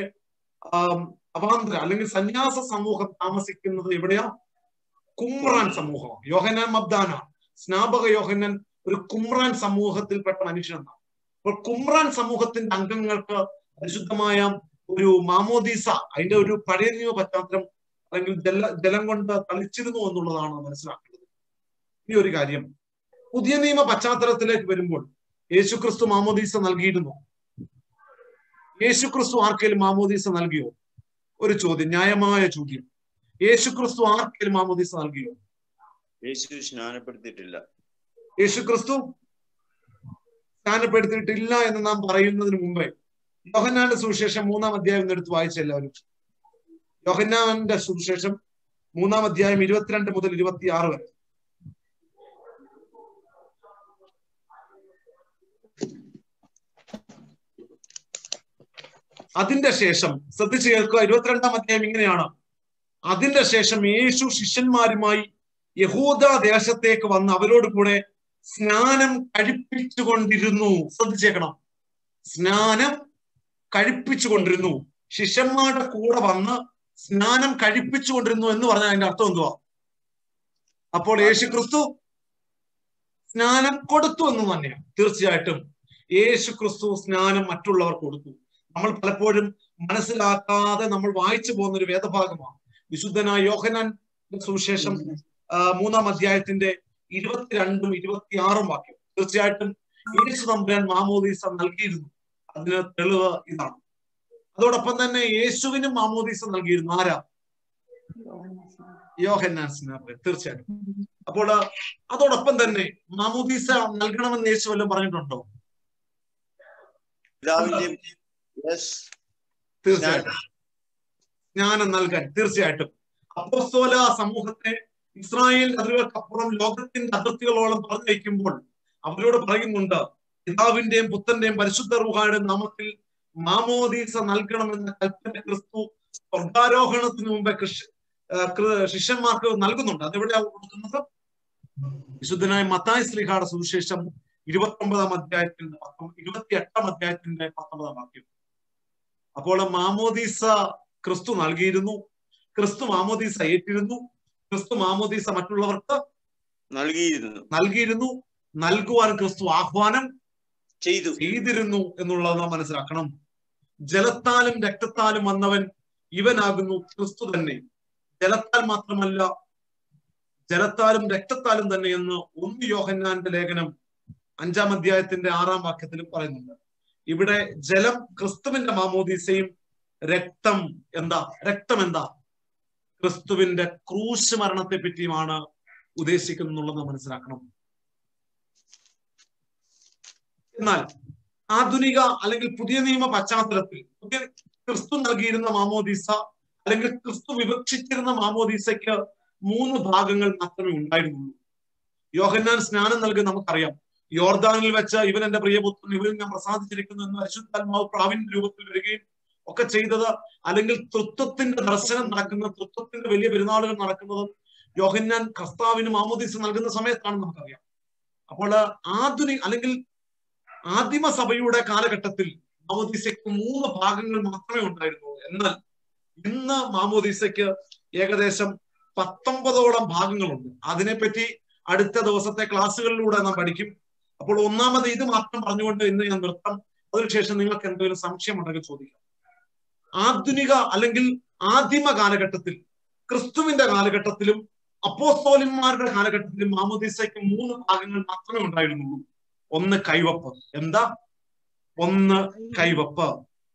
അവാന്തര അല്ലെങ്കിൽ സന്യാസ സമൂഹം താമസിക്കുന്നത് എവിടെയാ കുമ്രാൻ സമൂഹം യോഹനാൻ മബ്ദാന സ്നാപക യോഹന്നാൻ ഒരു കുമ്രാൻ സമൂഹത്തിൽപ്പെട്ട മനുഷ്യനാണ് അപ്പോൾ കുമ്രാൻ സമൂഹത്തിന്റെ അംഗങ്ങൾക്ക് പരിശുദ്ധമായ ഒരു മാമോദീസ അതിന്റെ ഒരു പഴയ നിയമ പശ്ചാത്തലം അല്ലെങ്കിൽ ജല ജലം കൊണ്ട് കളിച്ചിരുന്നു എന്നുള്ളതാണ് മനസ്സിലാക്കുന്നത് ഈ ഒരു കാര്യം പുതിയ നിയമ പശ്ചാത്തലത്തിലേക്ക് വരുമ്പോൾ യേശുക്രിസ്തു മാമോദീസ നൽകിയിരുന്നു യേശുക്രിസ്തു ആർക്കെങ്കിലും മാമോദീസ നൽകിയോ ഒരു ചോദ്യം ന്യായമായ ചോദ്യം യേശുക്രിസ്തു ആർക്കെങ്കിലും മാമോദീസ നൽകിയോ യേശു സ്നാനപ്പെടുത്തിയിട്ടില്ല യേശുക്രിസ്തു സ്നാനപ്പെടുത്തിയിട്ടില്ല എന്ന് നാം പറയുന്നതിന് മുമ്പേ യോഹന്നാന്റെ സുവിശേഷം മൂന്നാം അധ്യായം എടുത്ത് വായിച്ച എല്ലാവരും യോഹന്നാന്റെ സുവിശേഷം മൂന്നാം അധ്യായം ഇരുപത്തിരണ്ട് മുതൽ ഇരുപത്തിയാറ് വരെ അതിന്റെ ശേഷം ശ്രദ്ധിച്ചു കേൾക്കുക ഇരുപത്തിരണ്ടാം അധ്യായം ഇങ്ങനെയാണ് അതിന്റെ ശേഷം യേശു ശിഷ്യന്മാരുമായി യഹൂദ ദേശത്തേക്ക് വന്ന് അവരോട് കൂടെ സ്നാനം കഴിപ്പിച്ചുകൊണ്ടിരുന്നു ശ്രദ്ധിച്ചേക്കണം സ്നാനം കഴിപ്പിച്ചുകൊണ്ടിരുന്നു ശിഷ്യന്മാരുടെ കൂടെ വന്ന് സ്നാനം കഴിപ്പിച്ചുകൊണ്ടിരുന്നു എന്ന് പറഞ്ഞാൽ അതിന്റെ അർത്ഥം എന്തുവാ അപ്പോൾ യേശു ക്രിസ്തു സ്നാനം കൊടുത്തു എന്ന് തന്നെയാണ് തീർച്ചയായിട്ടും യേശു ക്രിസ്തു സ്നാനം മറ്റുള്ളവർ കൊടുത്തു നമ്മൾ പലപ്പോഴും മനസ്സിലാക്കാതെ നമ്മൾ വായിച്ചു പോകുന്ന ഒരു വേദഭാഗമാണ് വിശുദ്ധനായ യോഹനാൻ സുവിശേഷം മൂന്നാം അധ്യായത്തിന്റെ ഇരുപത്തിരണ്ടും ഇരുപത്തിയാറും വാക്യം തീർച്ചയായിട്ടും യേശു തമ്പുരാൻ മാമോദീസ നൽകിയിരുന്നു അതിന് തെളിവ് ഇതാണ് അതോടൊപ്പം തന്നെ യേശുവിനും മാമോദീസ നൽകിയിരുന്നു ആരാ യോഹന്നാൻ സ്നാപകൻ തീർച്ചയായിട്ടും അപ്പോൾ അതോടൊപ്പം തന്നെ മാമോദീസ നൽകണമെന്ന് യേശു വല്ലതും പറഞ്ഞിട്ടുണ്ടോ പിതാവിന്റെയും തീർച്ചയായിട്ടും ജ്ഞാനം നൽകാൻ തീർച്ചയായിട്ടും അപ്പോസ്തോല സമൂഹത്തെ ഇസ്രായേൽ അതിരുകൾക്കപ്പുറം ലോകത്തിന്റെ അതിർത്തികളോളം പറഞ്ഞയക്കുമ്പോൾ അവരോട് പറയുന്നുണ്ട് പിതാവിന്റെയും പുത്രന്റെയും പരിശുദ്ധ റുഹായുടെ നാമത്തിൽ മാമോദീസ നൽകണമെന്ന കൽപ്പന ക്രിസ്തു സ്വർഗാരോഹണത്തിന് മുമ്പേ കൃഷി ശിഷ്യന്മാർക്ക് നൽകുന്നുണ്ട് അതെവിടെയാണ് കൊടുക്കുന്നത് വിശുദ്ധനായ മത്തായ സ്ലിഹായുടെ സുവിശേഷം ഇരുപത്തി ഒമ്പതാം അധ്യായത്തിന്റെ ഇരുപത്തി എട്ടാം അധ്യായത്തിന്റെ പത്തൊമ്പതാം വാക്യം അപ്പോൾ മാമോദീസ ക്രിസ്തു നൽകിയിരുന്നു ക്രിസ്തു മാമോദീസ ഏറ്റിരുന്നു ക്രിസ്തു മാമോദീസ മറ്റുള്ളവർക്ക് നൽകിയിരുന്നു നൽകിയിരുന്നു നൽകുവാൻ ക്രിസ്തു ആഹ്വാനം ചെയ്തു ചെയ്തിരുന്നു എന്നുള്ളത് നാം മനസ്സിലാക്കണം ജലത്താലും രക്തത്താലും വന്നവൻ ഇവനാകുന്നു ക്രിസ്തു തന്നെ ജലത്താൽ മാത്രമല്ല ജലത്താലും രക്തത്താലും തന്നെ എന്ന് ഒന്ന് യോഹന്നാന്റെ ലേഖനം അഞ്ചാം അധ്യായത്തിന്റെ ആറാം വാക്യത്തിലും പറയുന്നുണ്ട് ഇവിടെ ജലം ക്രിസ്തുവിന്റെ മാമോദീസയും രക്തം എന്താ രക്തം എന്താ ക്രിസ്തുവിന്റെ ക്രൂശ് മരണത്തെ പറ്റിയുമാണ് ഉദ്ദേശിക്കുന്നുള്ളത് മനസ്സിലാക്കണം എന്നാൽ ആധുനിക അല്ലെങ്കിൽ പുതിയ നിയമ പശ്ചാത്തലത്തിൽ പുതിയ ക്രിസ്തു നൽകിയിരുന്ന മാമോദീസ അല്ലെങ്കിൽ ക്രിസ്തു വിവക്ഷിച്ചിരുന്ന മാമോദീസയ്ക്ക് മൂന്ന് ഭാഗങ്ങൾ മാത്രമേ ഉണ്ടായിരുന്നുള്ളൂ യോഹന്നാൻ സ്നാനം നൽകി നമുക്കറിയാം യോർദാനിൽ വെച്ച് ഇവൻ എന്റെ പ്രിയപുത്രൻ ഇവരിൽ ഞാൻ പ്രസാദിച്ചിരിക്കുന്നു എന്ന് പരിശുദ്ധാത്മാവ് പ്രാവിന്റെ രൂപത്തിൽ വരികയും ഒക്കെ ചെയ്തത് അല്ലെങ്കിൽ തൃത്വത്തിന്റെ ദർശനം നടക്കുന്ന തൃത്വത്തിന്റെ വലിയ പെരുന്നാളുകൾ നടക്കുന്നതും യോഹന്നാൻ കർത്താവിന് മാമോദീസ നൽകുന്ന സമയത്താണ് നമുക്കറിയാം അപ്പോൾ ആധുനിക അല്ലെങ്കിൽ ആദിമ സഭയുടെ കാലഘട്ടത്തിൽ മാമോദീസയ്ക്ക് മൂന്ന് ഭാഗങ്ങൾ മാത്രമേ ഉണ്ടായിരുന്നുള്ളൂ എന്നാൽ ഇന്ന് മാമോദീസയ്ക്ക് ഏകദേശം പത്തൊമ്പതോളം ഭാഗങ്ങളുണ്ട് അതിനെപ്പറ്റി അടുത്ത ദിവസത്തെ ക്ലാസ്സുകളിലൂടെ നാം പഠിക്കും അപ്പോൾ ഒന്നാമത് ഇത് മാത്രം പറഞ്ഞുകൊണ്ട് ഇന്ന് ഞാൻ നിർത്താം അതിനുശേഷം നിങ്ങൾക്ക് എന്തെങ്കിലും സംശയം ഉണ്ടെങ്കിൽ ചോദിക്കാം ആധുനിക അല്ലെങ്കിൽ ആദിമ കാലഘട്ടത്തിൽ ക്രിസ്തുവിന്റെ കാലഘട്ടത്തിലും അപ്പോസ്തോലിന്മാരുടെ കാലഘട്ടത്തിലും മാമോദീസയ്ക്ക് മൂന്ന് ഭാഗങ്ങൾ മാത്രമേ ഉണ്ടായിരുന്നുള്ളൂ ഒന്ന് കൈവപ്പ് എന്താ ഒന്ന് കൈവപ്പ്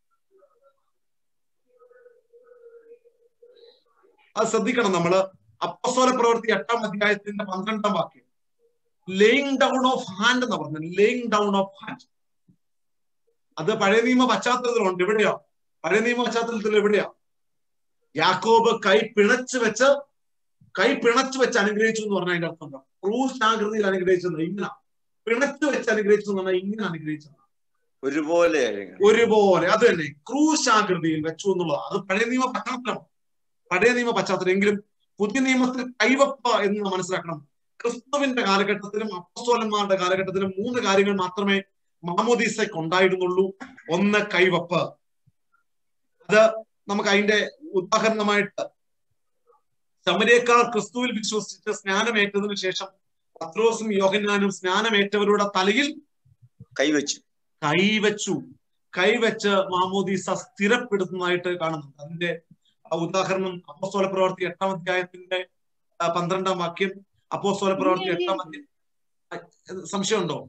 അത് ശ്രദ്ധിക്കണം നമ്മള് അപ്പസ്തോല പ്രവൃത്തി എട്ടാം അധ്യായത്തിന്റെ പന്ത്രണ്ടാം വാക്യം ലേയിങ് ഡൗൺ ഓഫ് ഹാൻഡ് എന്ന് പറഞ്ഞത് ലേയിങ് ഡൗൺ ഓഫ് ഹാൻഡ് അത് പഴയ നിയമ പശ്ചാത്തലത്തിലുണ്ട് എവിടെയാ പഴയ നിയമ പശ്ചാത്തലത്തിൽ എവിടെയാ യാക്കോബ് കൈ പിണച്ച് വെച്ച് കൈ പിണച്ച് വെച്ച് അനുഗ്രഹിച്ചു എന്ന് പറഞ്ഞാൽ അതിന്റെ അർത്ഥം എന്താ ക്രൂസ് ആകൃതിയിൽ അനുഗ്രഹിച്ചത് ഇങ്ങനെ പിണച്ച് വെച്ച് അനുഗ്രഹിച്ചു എന്ന് പറഞ്ഞാൽ ഇങ്ങനെ അനുഗ്രഹിച്ചത് ഒരുപോലെ ആയിരിക്കണം. ഒരുപോലെ അത് തന്നെ ക്രൂശ് ആകൃതിയിൽ വെച്ചു എന്നുള്ളത് അത് പഴയ നിയമ പശ്ചാത്തലം പഴയ നിയമ പശ്ചാത്തലം എങ്കിലും പുതിയ നിയമത്തിൽ കൈവപ്പ് എന്ന് നാം മനസ്സിലാക്കണം ക്രിസ്തുവിന്റെ കാലഘട്ടത്തിലും അപ്പസ്തോലന്മാരുടെ കാലഘട്ടത്തിലും മൂന്ന് കാര്യങ്ങൾ മാത്രമേ മാമോദീസയ്ക്ക് ഉണ്ടായിരുന്നുള്ളൂ ഒന്ന് കൈവപ്പ് അത് നമുക്ക് അതിന്റെ ഉദാഹരണമായിട്ട് ശമരേക്കാർ ക്രിസ്തുവിൽ വിശ്വസിച്ച് സ്നാനമേറ്റതിനു ശേഷം പത്രോസും യോഹന്നാനും സ്നാനമേറ്റവരുടെ തലയിൽ കൈവച്ചു കൈവച്ചു കൈവച്ച് മാമോദീസ സ്ഥിരപ്പെടുത്തുന്നതായിട്ട് കാണുന്നുണ്ട് അതിന്റെ ആ ഉദാഹരണം അപ്പോസ്തോല പ്രവർത്തി എട്ടാം അധ്യായത്തിന്റെ ആ, പന്ത്രണ്ടാം വാക്യം അപ്പോസ്തോല പ്രവർത്തി എട്ടാം അധ്യായം ആ, സംശയമുണ്ടോ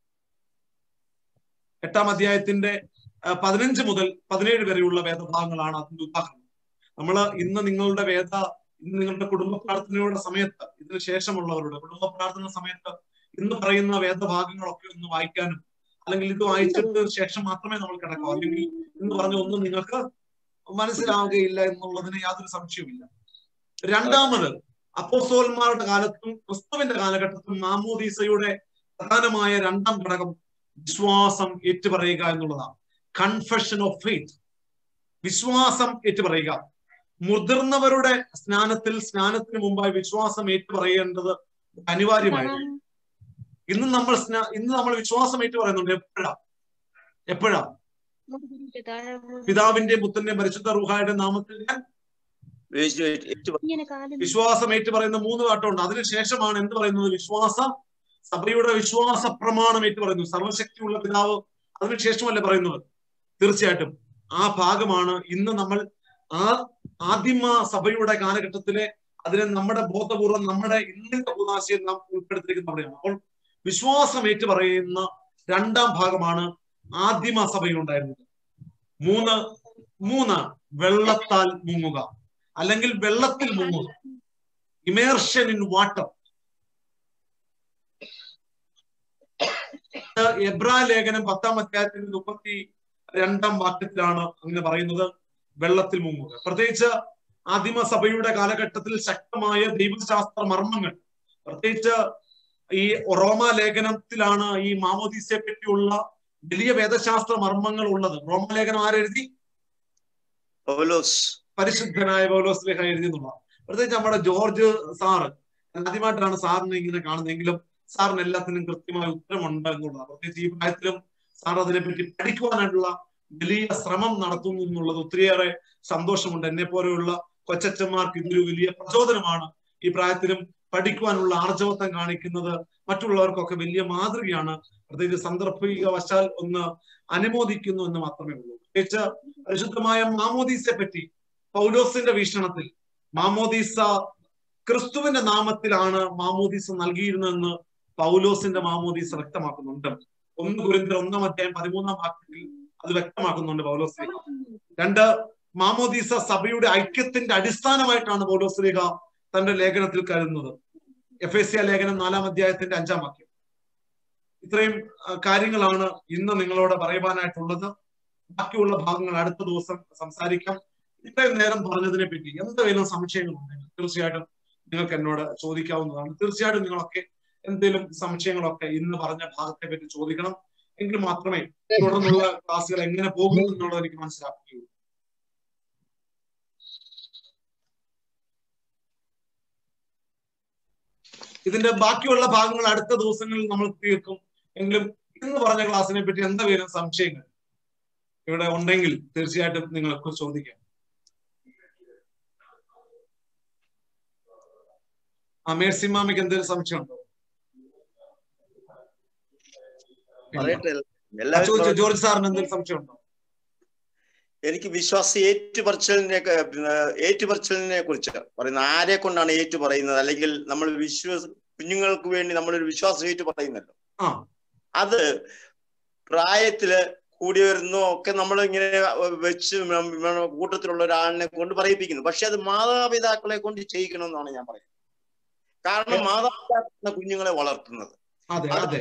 എട്ടാം അധ്യായത്തിന്റെ ആ, പതിനഞ്ച് മുതൽ പതിനേഴ് വരെയുള്ള വേദഭാഗങ്ങളാണ് അതിന്റെ ഉദാഹരണം നമ്മൾ ഇന്ന് നിങ്ങളുടെ വേദ ഇന്ന് നിങ്ങളുടെ കുടുംബ പ്രാർത്ഥനയുടെ സമയത്ത് ഇതിന് ശേഷമുള്ളവരുടെ കുടുംബ പ്രാർത്ഥന സമയത്ത് ഇന്ന് പറയുന്ന വേദഭാഗങ്ങളൊക്കെ ഒന്ന് വായിക്കാനും അല്ലെങ്കിൽ ഇത് വായിച്ചിട്ട് ശേഷം മാത്രമേ നമ്മൾ കിടക്കൂ അല്ലെങ്കിൽ എന്ന് പറഞ്ഞ ഒന്നും നിങ്ങൾക്ക് മനസ്സിലാവുകയില്ല എന്നുള്ളതിന് യാതൊരു സംശയവുമില്ല രണ്ടാമത് അപ്പോസ്തോലന്മാരുടെ കാലത്തും ക്രിസ്തുവിന്റെ കാലഘട്ടത്തിലും മാമോദീസയുടെ പ്രധാനമായ രണ്ടാം ഘടകം വിശ്വാസം ഏറ്റുപറയുക എന്നുള്ളതാണ് കൺഫെഷൻ ഓഫ് ഫെയ്ത്ത് വിശ്വാസം ഏറ്റുപറയുക മുതിർന്നവരുടെ സ്നാനത്തിൽ സ്നാനത്തിന് മുമ്പായി വിശ്വാസം ഏറ്റുപറയേണ്ടത് അനിവാര്യമായിരുന്നു ഇന്ന് നമ്മൾ സ്നാ- ഇന്ന് നമ്മൾ വിശ്വാസം ഏറ്റു പറയുന്നുണ്ട് എപ്പോഴാ എപ്പോഴാ പിതാവിന്റെ പുത്രന്റെ പരിശുദ്ധ റുഹായുടെ നാമത്തിൽ ഞാൻ യേശു ഏറ്റു ഇങ്ങനെ കാലം വിശ്വാസം ഏറ്റു പറയുന്ന മൂന്ന് പാട്ടുണ്ട് അതിനുശേഷമാണ് എന്ത് പറയുന്നത് വിശ്വാസം സഭയുടെ വിശ്വാസ പ്രമാണം ഏറ്റു പറയുന്നു സർവശക്തിയുള്ള പിതാവ് അതിനുശേഷമല്ലേ പറയുന്നത് തീർച്ചയായിട്ടും ആ ഭാഗമാണ് ഇന്ന് നമ്മൾ ആ ആദിമ സഭയുടെ കാലഘട്ടത്തിലെ അതിനെ നമ്മുടെ ബോധപൂർവം നമ്മുടെ ഇന്നത്തെ ഉദാശയിൽ നാം ഉൾപ്പെടുത്തിയിരിക്കുന്ന അവിടെയാണ് അപ്പോൾ വിശ്വാസം ഏറ്റു പറയുന്ന രണ്ടാം ഭാഗമാണ് ആദിമ സഭയിലുണ്ടായിരുന്നത് മൂന്ന് മൂന്ന് വെള്ളത്താൽ മുങ്ങുക അല്ലെങ്കിൽ വെള്ളത്തിൽ മുങ്ങുക ഇമേർഷൻ ഇൻ വാട്ടർ എബ്രാ ലേഖനം പത്താം അധ്യായത്തിന്റെ മുപ്പത്തി രണ്ടാം വാക്യത്തിലാണ് അങ്ങനെ പറയുന്നത് വെള്ളത്തിൽ മുങ്ങുക പ്രത്യേകിച്ച് ആദിമ സഭയുടെ കാലഘട്ടത്തിൽ ശക്തമായ ദൈവശാസ്ത്ര മർമ്മങ്ങൾ പ്രത്യേകിച്ച് ഈ റോമ ലേഖനത്തിലാണ് ഈ മാമോദീസയെ പറ്റിയുള്ള വലിയ വേദശാസ്ത്ര മർമ്മങ്ങൾ ഉള്ളത് റോമലേഖനം ആരെഴുതി പൗലോസ് പരിശുദ്ധനായ പൗലോസ് ലേഖ എഴുതി എന്നുള്ളതാണ് പ്രത്യേകിച്ച് നമ്മുടെ ജോർജ് സാറ് ആദ്യമായിട്ടാണ് സാറിനെ ഇങ്ങനെ കാണുന്നതെങ്കിലും സാറിന് എല്ലാത്തിനും കൃത്യമായ ഉത്തരമുണ്ട് എന്നുള്ളതാണ് പ്രത്യേകിച്ച് ഈ പ്രായത്തിലും സാർ അതിനെപ്പറ്റി പഠിക്കുവാനായിട്ടുള്ള വലിയ ശ്രമം നടത്തുന്നു എന്നുള്ളത് ഒത്തിരിയേറെ സന്തോഷമുണ്ട് എന്നെ പോലെയുള്ള കൊച്ചച്ചന്മാർക്ക് ഇതൊരു വലിയ പ്രചോദനമാണ് ഈ പ്രായത്തിലും പഠിക്കുവാനുള്ള ആർജവത്വം കാണിക്കുന്നത് മറ്റുള്ളവർക്കൊക്കെ വലിയ മാതൃകയാണ് പ്രത്യേകിച്ച് സന്ദർഭിക വശാൽ ഒന്ന് അനുമോദിക്കുന്നു എന്ന് മാത്രമേ ഉള്ളൂ പ്രത്യേകിച്ച് പരിശുദ്ധമായ മാമോദീസയെ പറ്റി പൗലോസിന്റെ വീക്ഷണത്തിൽ മാമോദീസ ക്രിസ്തുവിന്റെ നാമത്തിലാണ് മാമോദീസ നൽകിയിരുന്നതെന്ന് പൗലോസിന്റെ മാമോദീസ വ്യക്തമാക്കുന്നുണ്ട് ഒന്ന് കുരിന്തർ ഒന്നാം അധ്യായം പതിമൂന്നാം വാക്യത്തിൽ അത് വ്യക്തമാക്കുന്നുണ്ട് പൗലോസ് രണ്ട് മാമോദീസ സഭയുടെ ഐക്യത്തിന്റെ അടിസ്ഥാനമായിട്ടാണ് പൗലോസ് ലേഖ തന്റെ ലേഖനത്തിൽ കരുതുന്നത് എഫ് എസ് ലേഖനം നാലാം അധ്യായത്തിന്റെ അഞ്ചാം വാക്യം ഇത്രയും ആ, കാര്യങ്ങളാണ് ഇന്ന് നിങ്ങളോട് പറയുവാനായിട്ടുള്ളത് ബാക്കിയുള്ള ഭാഗങ്ങൾ അടുത്ത ദിവസം സംസാരിക്കാം ഇത്രയും നേരം പറഞ്ഞതിനെ പറ്റി എന്തെങ്കിലും സംശയങ്ങളുണ്ടെങ്കിൽ തീർച്ചയായിട്ടും നിങ്ങൾക്ക് എന്നോട് ചോദിക്കാവുന്നതാണ് തീർച്ചയായിട്ടും നിങ്ങളൊക്കെ എന്തെങ്കിലും സംശയങ്ങളൊക്കെ ഇന്ന് പറഞ്ഞ ഭാഗത്തെ പറ്റി ചോദിക്കണം എങ്കിൽ മാത്രമേ തുടർന്നുള്ള ക്ലാസ്സുകൾ എങ്ങനെ പോകും എന്നുള്ളത് എനിക്ക് മനസ്സിലാക്കുകയുള്ളൂ ഇതിന്റെ ബാക്കിയുള്ള ഭാഗങ്ങൾ അടുത്ത ദിവസങ്ങളിൽ നമ്മൾ തീർക്കും എങ്കിലും ഇന്ന് പറഞ്ഞ ക്ലാസ്സിനെ പറ്റി എന്തെങ്കിലും സംശയങ്ങൾ ഇവിടെ ഉണ്ടെങ്കിൽ തീർച്ചയായിട്ടും നിങ്ങൾക്ക് ചോദിക്കാം ആ മേഴ്സി മാമിക്ക് എന്തെങ്കിലും സംശയം ഉണ്ടോ പറയട്ടെ ആ, എല്ലാവരും ചോദിച്ചോ പറയട്ടെ. ജോർജ് സാറിന് എന്തെങ്കിലും സംശയം ഉണ്ടോ എനിക്ക് വിശ്വാസ ഏറ്റുപറച്ചിലിനെ ഏറ്റുപറച്ചിലിനെ കുറിച്ച് പറയുന്നത് ആരെ കൊണ്ടാണ് ഏറ്റു പറയുന്നത് അല്ലെങ്കിൽ നമ്മൾ വിശ്വാസ കുഞ്ഞുങ്ങൾക്ക് വേണ്ടി നമ്മളൊരു വിശ്വാസം ഏറ്റു പറയുന്നല്ലോ ആ അത് പ്രായത്തില് കൂടി വരുന്നോ ഒക്കെ നമ്മൾ ഇങ്ങനെ വെച്ച് നം- നം- കൂട്ടത്തിലുള്ള ഒരാളിനെ കൊണ്ട് പറയിപ്പിക്കുന്നു പക്ഷെ അത് മാതാപിതാക്കളെ കൊണ്ട് ചെയ്യിക്കണമെന്നാണ് ഞാൻ പറയുന്നത് കാരണം മാതാപിതാക്കളാണ് കുഞ്ഞുങ്ങളെ വളർത്തുന്നത് അതെ അതെ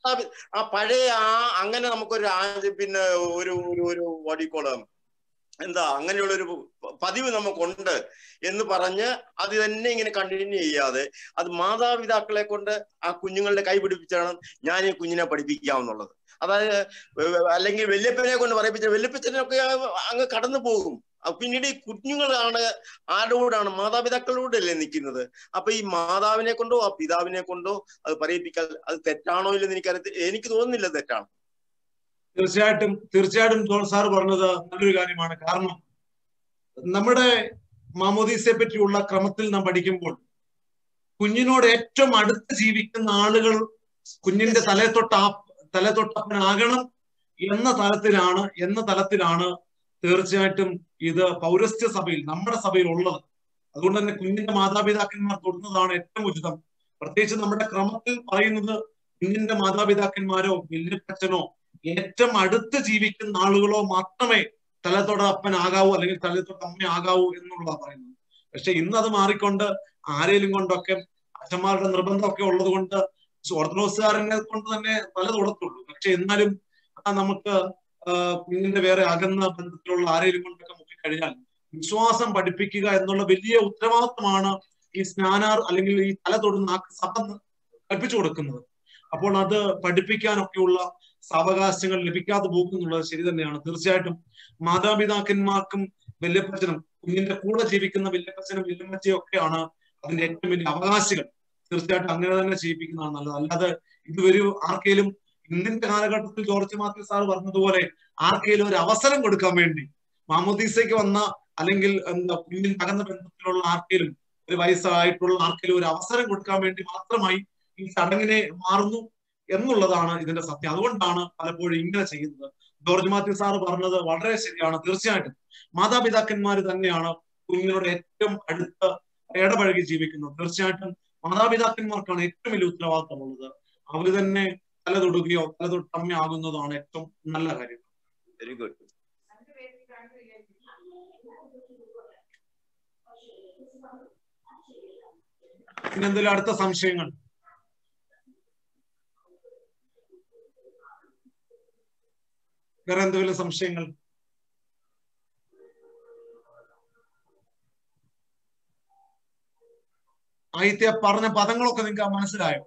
ആ പഴയ ആ അങ്ങനെ നമുക്കൊരു ആ- പിന്നെ ഒരു ഒരു ഒരു വടിക്കോളം എന്താ അങ്ങനെയുള്ള ഒരു പതിവ് നമുക്കുണ്ട് എന്ന് പറഞ്ഞ് അത് തന്നെ ഇങ്ങനെ കണ്ടിന്യൂ ചെയ്യാതെ അത് മാതാപിതാക്കളെ കൊണ്ട് ആ കുഞ്ഞുങ്ങളുടെ കൈ പിടിപ്പിച്ചാണ് ഞാൻ ഈ കുഞ്ഞിനെ പഠിപ്പിക്കാമെന്നുള്ളത് അതായത് വ- അല്ലെങ്കിൽ വല്യപ്പനെ കൊണ്ട് പറയിപ്പിച്ച വല്യപ്പച്ചനൊക്കെ അങ്ങ് കടന്നു പോകും അപ്പൊ പിന്നീട് ഈ കുഞ്ഞുങ്ങളാണ് ആരോടാണ് മാതാപിതാക്കളോടല്ലേ നിൽക്കുന്നത് അപ്പൊ ഈ മാതാവിനെ കൊണ്ടോ ആ പിതാവിനെ കൊണ്ടോ അത് പറയിപ്പിക്കാൻ അത് തെറ്റാണോ ഇല്ലെന്ന് എനിക്കറിയ എനിക്ക് തോന്നുന്നില്ല തെറ്റാണ് തീർച്ചയായിട്ടും തീർച്ചയായിട്ടും ജോർജ് സാർ പറഞ്ഞത് നല്ലൊരു കാര്യമാണ് കാരണം നമ്മുടെ മാമോദീസയെ പറ്റിയുള്ള ക്രമത്തിൽ നാം പഠിക്കുമ്പോൾ കുഞ്ഞിനോട് ഏറ്റവും അടുത്ത് ജീവിക്കുന്ന ആളുകൾ കുഞ്ഞിന്റെ തലേ തൊട്ട് ആ തലേ തൊട്ടപ്പനാകണം എന്ന തലത്തിലാണ് എന്ന തലത്തിലാണ് തീർച്ചയായിട്ടും ഇത് പൗരസ്ത്യ സഭയിൽ നമ്മുടെ സഭയിൽ ഉള്ളത് അതുകൊണ്ട് തന്നെ കുഞ്ഞിന്റെ മാതാപിതാക്കന്മാർ തൊടുന്നതാണ് ഏറ്റവും ഉചിതം പ്രത്യേകിച്ച് നമ്മുടെ ക്രമത്തിൽ പറയുന്നത് കുഞ്ഞിന്റെ മാതാപിതാക്കന്മാരോ വല്യപ്പച്ചനോ ഏറ്റവും അടുത്ത് ജീവിക്കുന്ന ആളുകളോ മാത്രമേ തലത്തോട് അപ്പനാകാവൂ അല്ലെങ്കിൽ തലത്തോട് അമ്മയാകാവൂ എന്നുള്ളതാണ് പറയുന്നത് പക്ഷെ ഇന്ന് അത് മാറിക്കൊണ്ട് ആരേലും കൊണ്ടൊക്കെ അച്ഛന്മാരുടെ നിർബന്ധമൊക്കെ ഉള്ളത് കൊണ്ട് ഓർത്തഡോക്സുകാരനെ കൊണ്ട് തന്നെ തല തൊടത്തുള്ളൂ പക്ഷെ എന്നാലും ആ നമുക്ക് ആ, കുഞ്ഞിന്റെ വേറെ അകന്ന ബന്ധത്തിലുള്ള ആരേലും കൊണ്ടൊക്കെ മുക്കിക്കഴിഞ്ഞാൽ വിശ്വാസം പഠിപ്പിക്കുക എന്നുള്ള വലിയ ഉത്തരവാദിത്വമാണ് ഈ സ്നാനാർ അല്ലെങ്കിൽ ഈ തല തൊടുന്ന ആ സഭ കൽപ്പിച്ചു കൊടുക്കുന്നത് അപ്പോൾ അത് പഠിപ്പിക്കാനൊക്കെയുള്ള സാവകാശങ്ങൾ ലഭിക്കാതെ പോകുന്നുള്ളത് ശരി തന്നെയാണ് തീർച്ചയായിട്ടും മാതാപിതാക്കന്മാർക്കും വല്യപ്പച്ചനും കുഞ്ഞിന്റെ കൂടെ ജീവിക്കുന്ന വല്യപ്പച്ചനും വല്യമ്മച്ചയും ഒക്കെയാണ് അതിന്റെ ഏറ്റവും വലിയ അവകാശികൾ തീർച്ചയായിട്ടും അങ്ങനെ തന്നെ ചെയ്യിപ്പിക്കുന്നതാണ് നല്ലത് അല്ലാതെ ഇതുവരെ ആർക്കെങ്കിലും ഇന്നിന്റെ കാലഘട്ടത്തിൽ ജോർജ് മാത്യു സാർ പറഞ്ഞതുപോലെ ആർക്കെങ്കിലും ഒരു അവസരം കൊടുക്കാൻ വേണ്ടി മാമോദീസയ്ക്ക് വന്ന അല്ലെങ്കിൽ എന്താ കുഞ്ഞിൽ അകന്ന ബന്ധത്തിലുള്ള ആർക്കെങ്കിലും ഒരു വയസ്സായിട്ടുള്ള ആർക്കെങ്കിലും ഒരു അവസരം കൊടുക്കാൻ വേണ്ടി മാത്രമായി ഈ ചടങ്ങിനെ മാറുന്നു എന്നുള്ളതാണ് ഇതിന്റെ സത്യം അതുകൊണ്ടാണ് പലപ്പോഴും ഇങ്ങനെ ചെയ്യുന്നത് ജോർജ് മാത്യു സാറ് പറഞ്ഞത് വളരെ ശരിയാണ് തീർച്ചയായിട്ടും മാതാപിതാക്കന്മാർ തന്നെയാണ് കുഞ്ഞിനോട് ഏറ്റവും അടുത്ത് ഇടപഴകി ജീവിക്കുന്നത് തീർച്ചയായിട്ടും മാതാപിതാക്കന്മാർക്കാണ് ഏറ്റവും വലിയ ഉത്തരവാദിത്തമുള്ളത് അവര് തന്നെ തലതൊടുകയോ തലതൊട്ടമ്മയാകുന്നതാണ് ഏറ്റവും നല്ല കാര്യം വെരി ഗുഡ് പിന്നെ എന്തെങ്കിലും അടുത്ത സംശയങ്ങൾ വേറെ എന്തെങ്കിലും സംശയങ്ങൾ ആദ്യത്തെ പറഞ്ഞ പദങ്ങളൊക്കെ നിങ്ങൾക്ക് മനസ്സിലായോ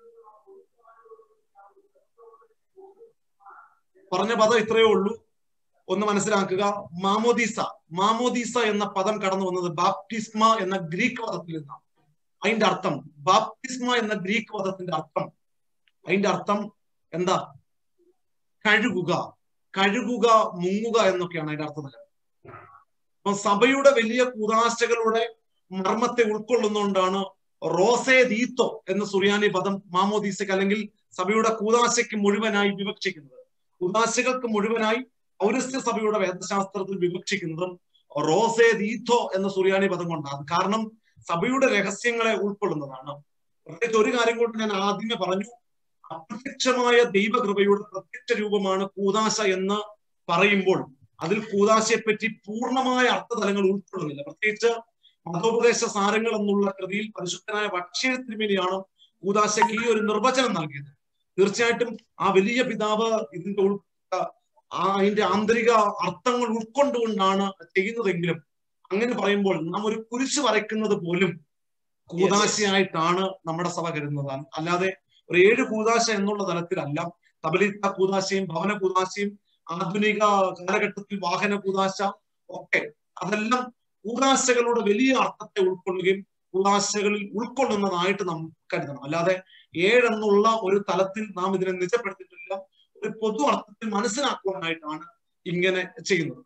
പറഞ്ഞ പദം ഇത്രയേ ഉള്ളൂ ഒന്ന് മനസ്സിലാക്കുക മാമോദീസ മാമോദീസ എന്ന പദം കടന്നു വന്നത് ബാപ്റ്റിസ്മ എന്ന ഗ്രീക്ക് പദത്തിൽ നിന്നാണ് അതിന്റെ അർത്ഥം ബാപ്റ്റിസ്മ എന്ന ഗ്രീക്ക് പദത്തിന്റെ അർത്ഥം അതിന്റെ അർത്ഥം എന്താ കഴുകുക കഴുകുക മുങ്ങുക എന്നൊക്കെയാണ് അതിന്റെ അർത്ഥം വരുന്നത് അപ്പൊ സഭയുടെ വലിയ കൂതാശകളുടെ മർമ്മത്തെ ഉൾക്കൊള്ളുന്നതുകൊണ്ടാണ് റോസേ ദീത്തോ എന്ന സുറിയാനി പദം മാമോദീസയ്ക്ക് അല്ലെങ്കിൽ സഭയുടെ കൂതാശയ്ക്ക് മുഴുവനായി വിവക്ഷിക്കുന്നത് കൂതാശകൾക്ക് മുഴുവനായി പൗരസ്ത്യ സഭയുടെ വേദശാസ്ത്രത്തിൽ വിവക്ഷിക്കുന്നതും റോസേ ദീത്തോ എന്ന സുറിയാനി പദം കൊണ്ടാണ് കാരണം സഭയുടെ രഹസ്യങ്ങളെ ഉൾക്കൊള്ളുന്നതാണ് പ്രത്യേകിച്ച് ഒരു കാര്യം കൊണ്ട് ഞാൻ ആദ്യമേ പറഞ്ഞു അപ്രത്യക്ഷമായ ദൈവകൃപയുടെ പ്രത്യക്ഷ രൂപമാണ് കൂതാശ എന്ന് പറയുമ്പോൾ അതിൽ കൂതാശയെ പറ്റി പൂർണ്ണമായ അർത്ഥതലങ്ങൾ ഉൾക്കൊള്ളുന്നില്ല പ്രത്യേകിച്ച് മതോപദേശ സാരങ്ങൾ എന്നുള്ള കൃതിയിൽ പരിശുദ്ധനായ ഭക്ഷ്യ തിരുമേനിയാണ് കൂതാശയ്ക്ക് ഈ ഒരു നിർവചനം നൽകിയത് തീർച്ചയായിട്ടും ആ വലിയ പിതാവ് ഇതിന്റെ ഉൾ ആ അതിന്റെ ആന്തരിക അർത്ഥങ്ങൾ ഉൾക്കൊണ്ടുകൊണ്ടാണ് ചെയ്യുന്നതെങ്കിലും അങ്ങനെ പറയുമ്പോൾ നാം ഒരു കുരിശ് വരയ്ക്കുന്നത് പോലും കൂതാശയായിട്ടാണ് നമ്മുടെ സഭ കരുതുന്നത് അല്ലാതെ ഒരു ഏഴ് കൂതാശ എന്നുള്ള തലത്തിലല്ല തബലിത്ത കൂതാശയും ഭവന കൂതാശയും ആധുനിക കാലഘട്ടത്തിൽ വാഹന കൂതാശ ഒക്കെ അതെല്ലാം കൂതാശകളുടെ വലിയ അർത്ഥത്തെ ഉൾക്കൊള്ളുകയും ഉള്ളാശകളിൽ ഉൾക്കൊള്ളുന്നതായിട്ട് നാം കരുതണം അല്ലാതെ ഏഴെന്നുള്ള ഒരു തലത്തിൽ നാം ഇതിനെ നിജപ്പെടുത്തിയിട്ടില്ല ഒരു പൊതു അർത്ഥത്തിൽ മനസ്സിലാക്കുവാനായിട്ടാണ് ഇങ്ങനെ ചെയ്യുന്നത്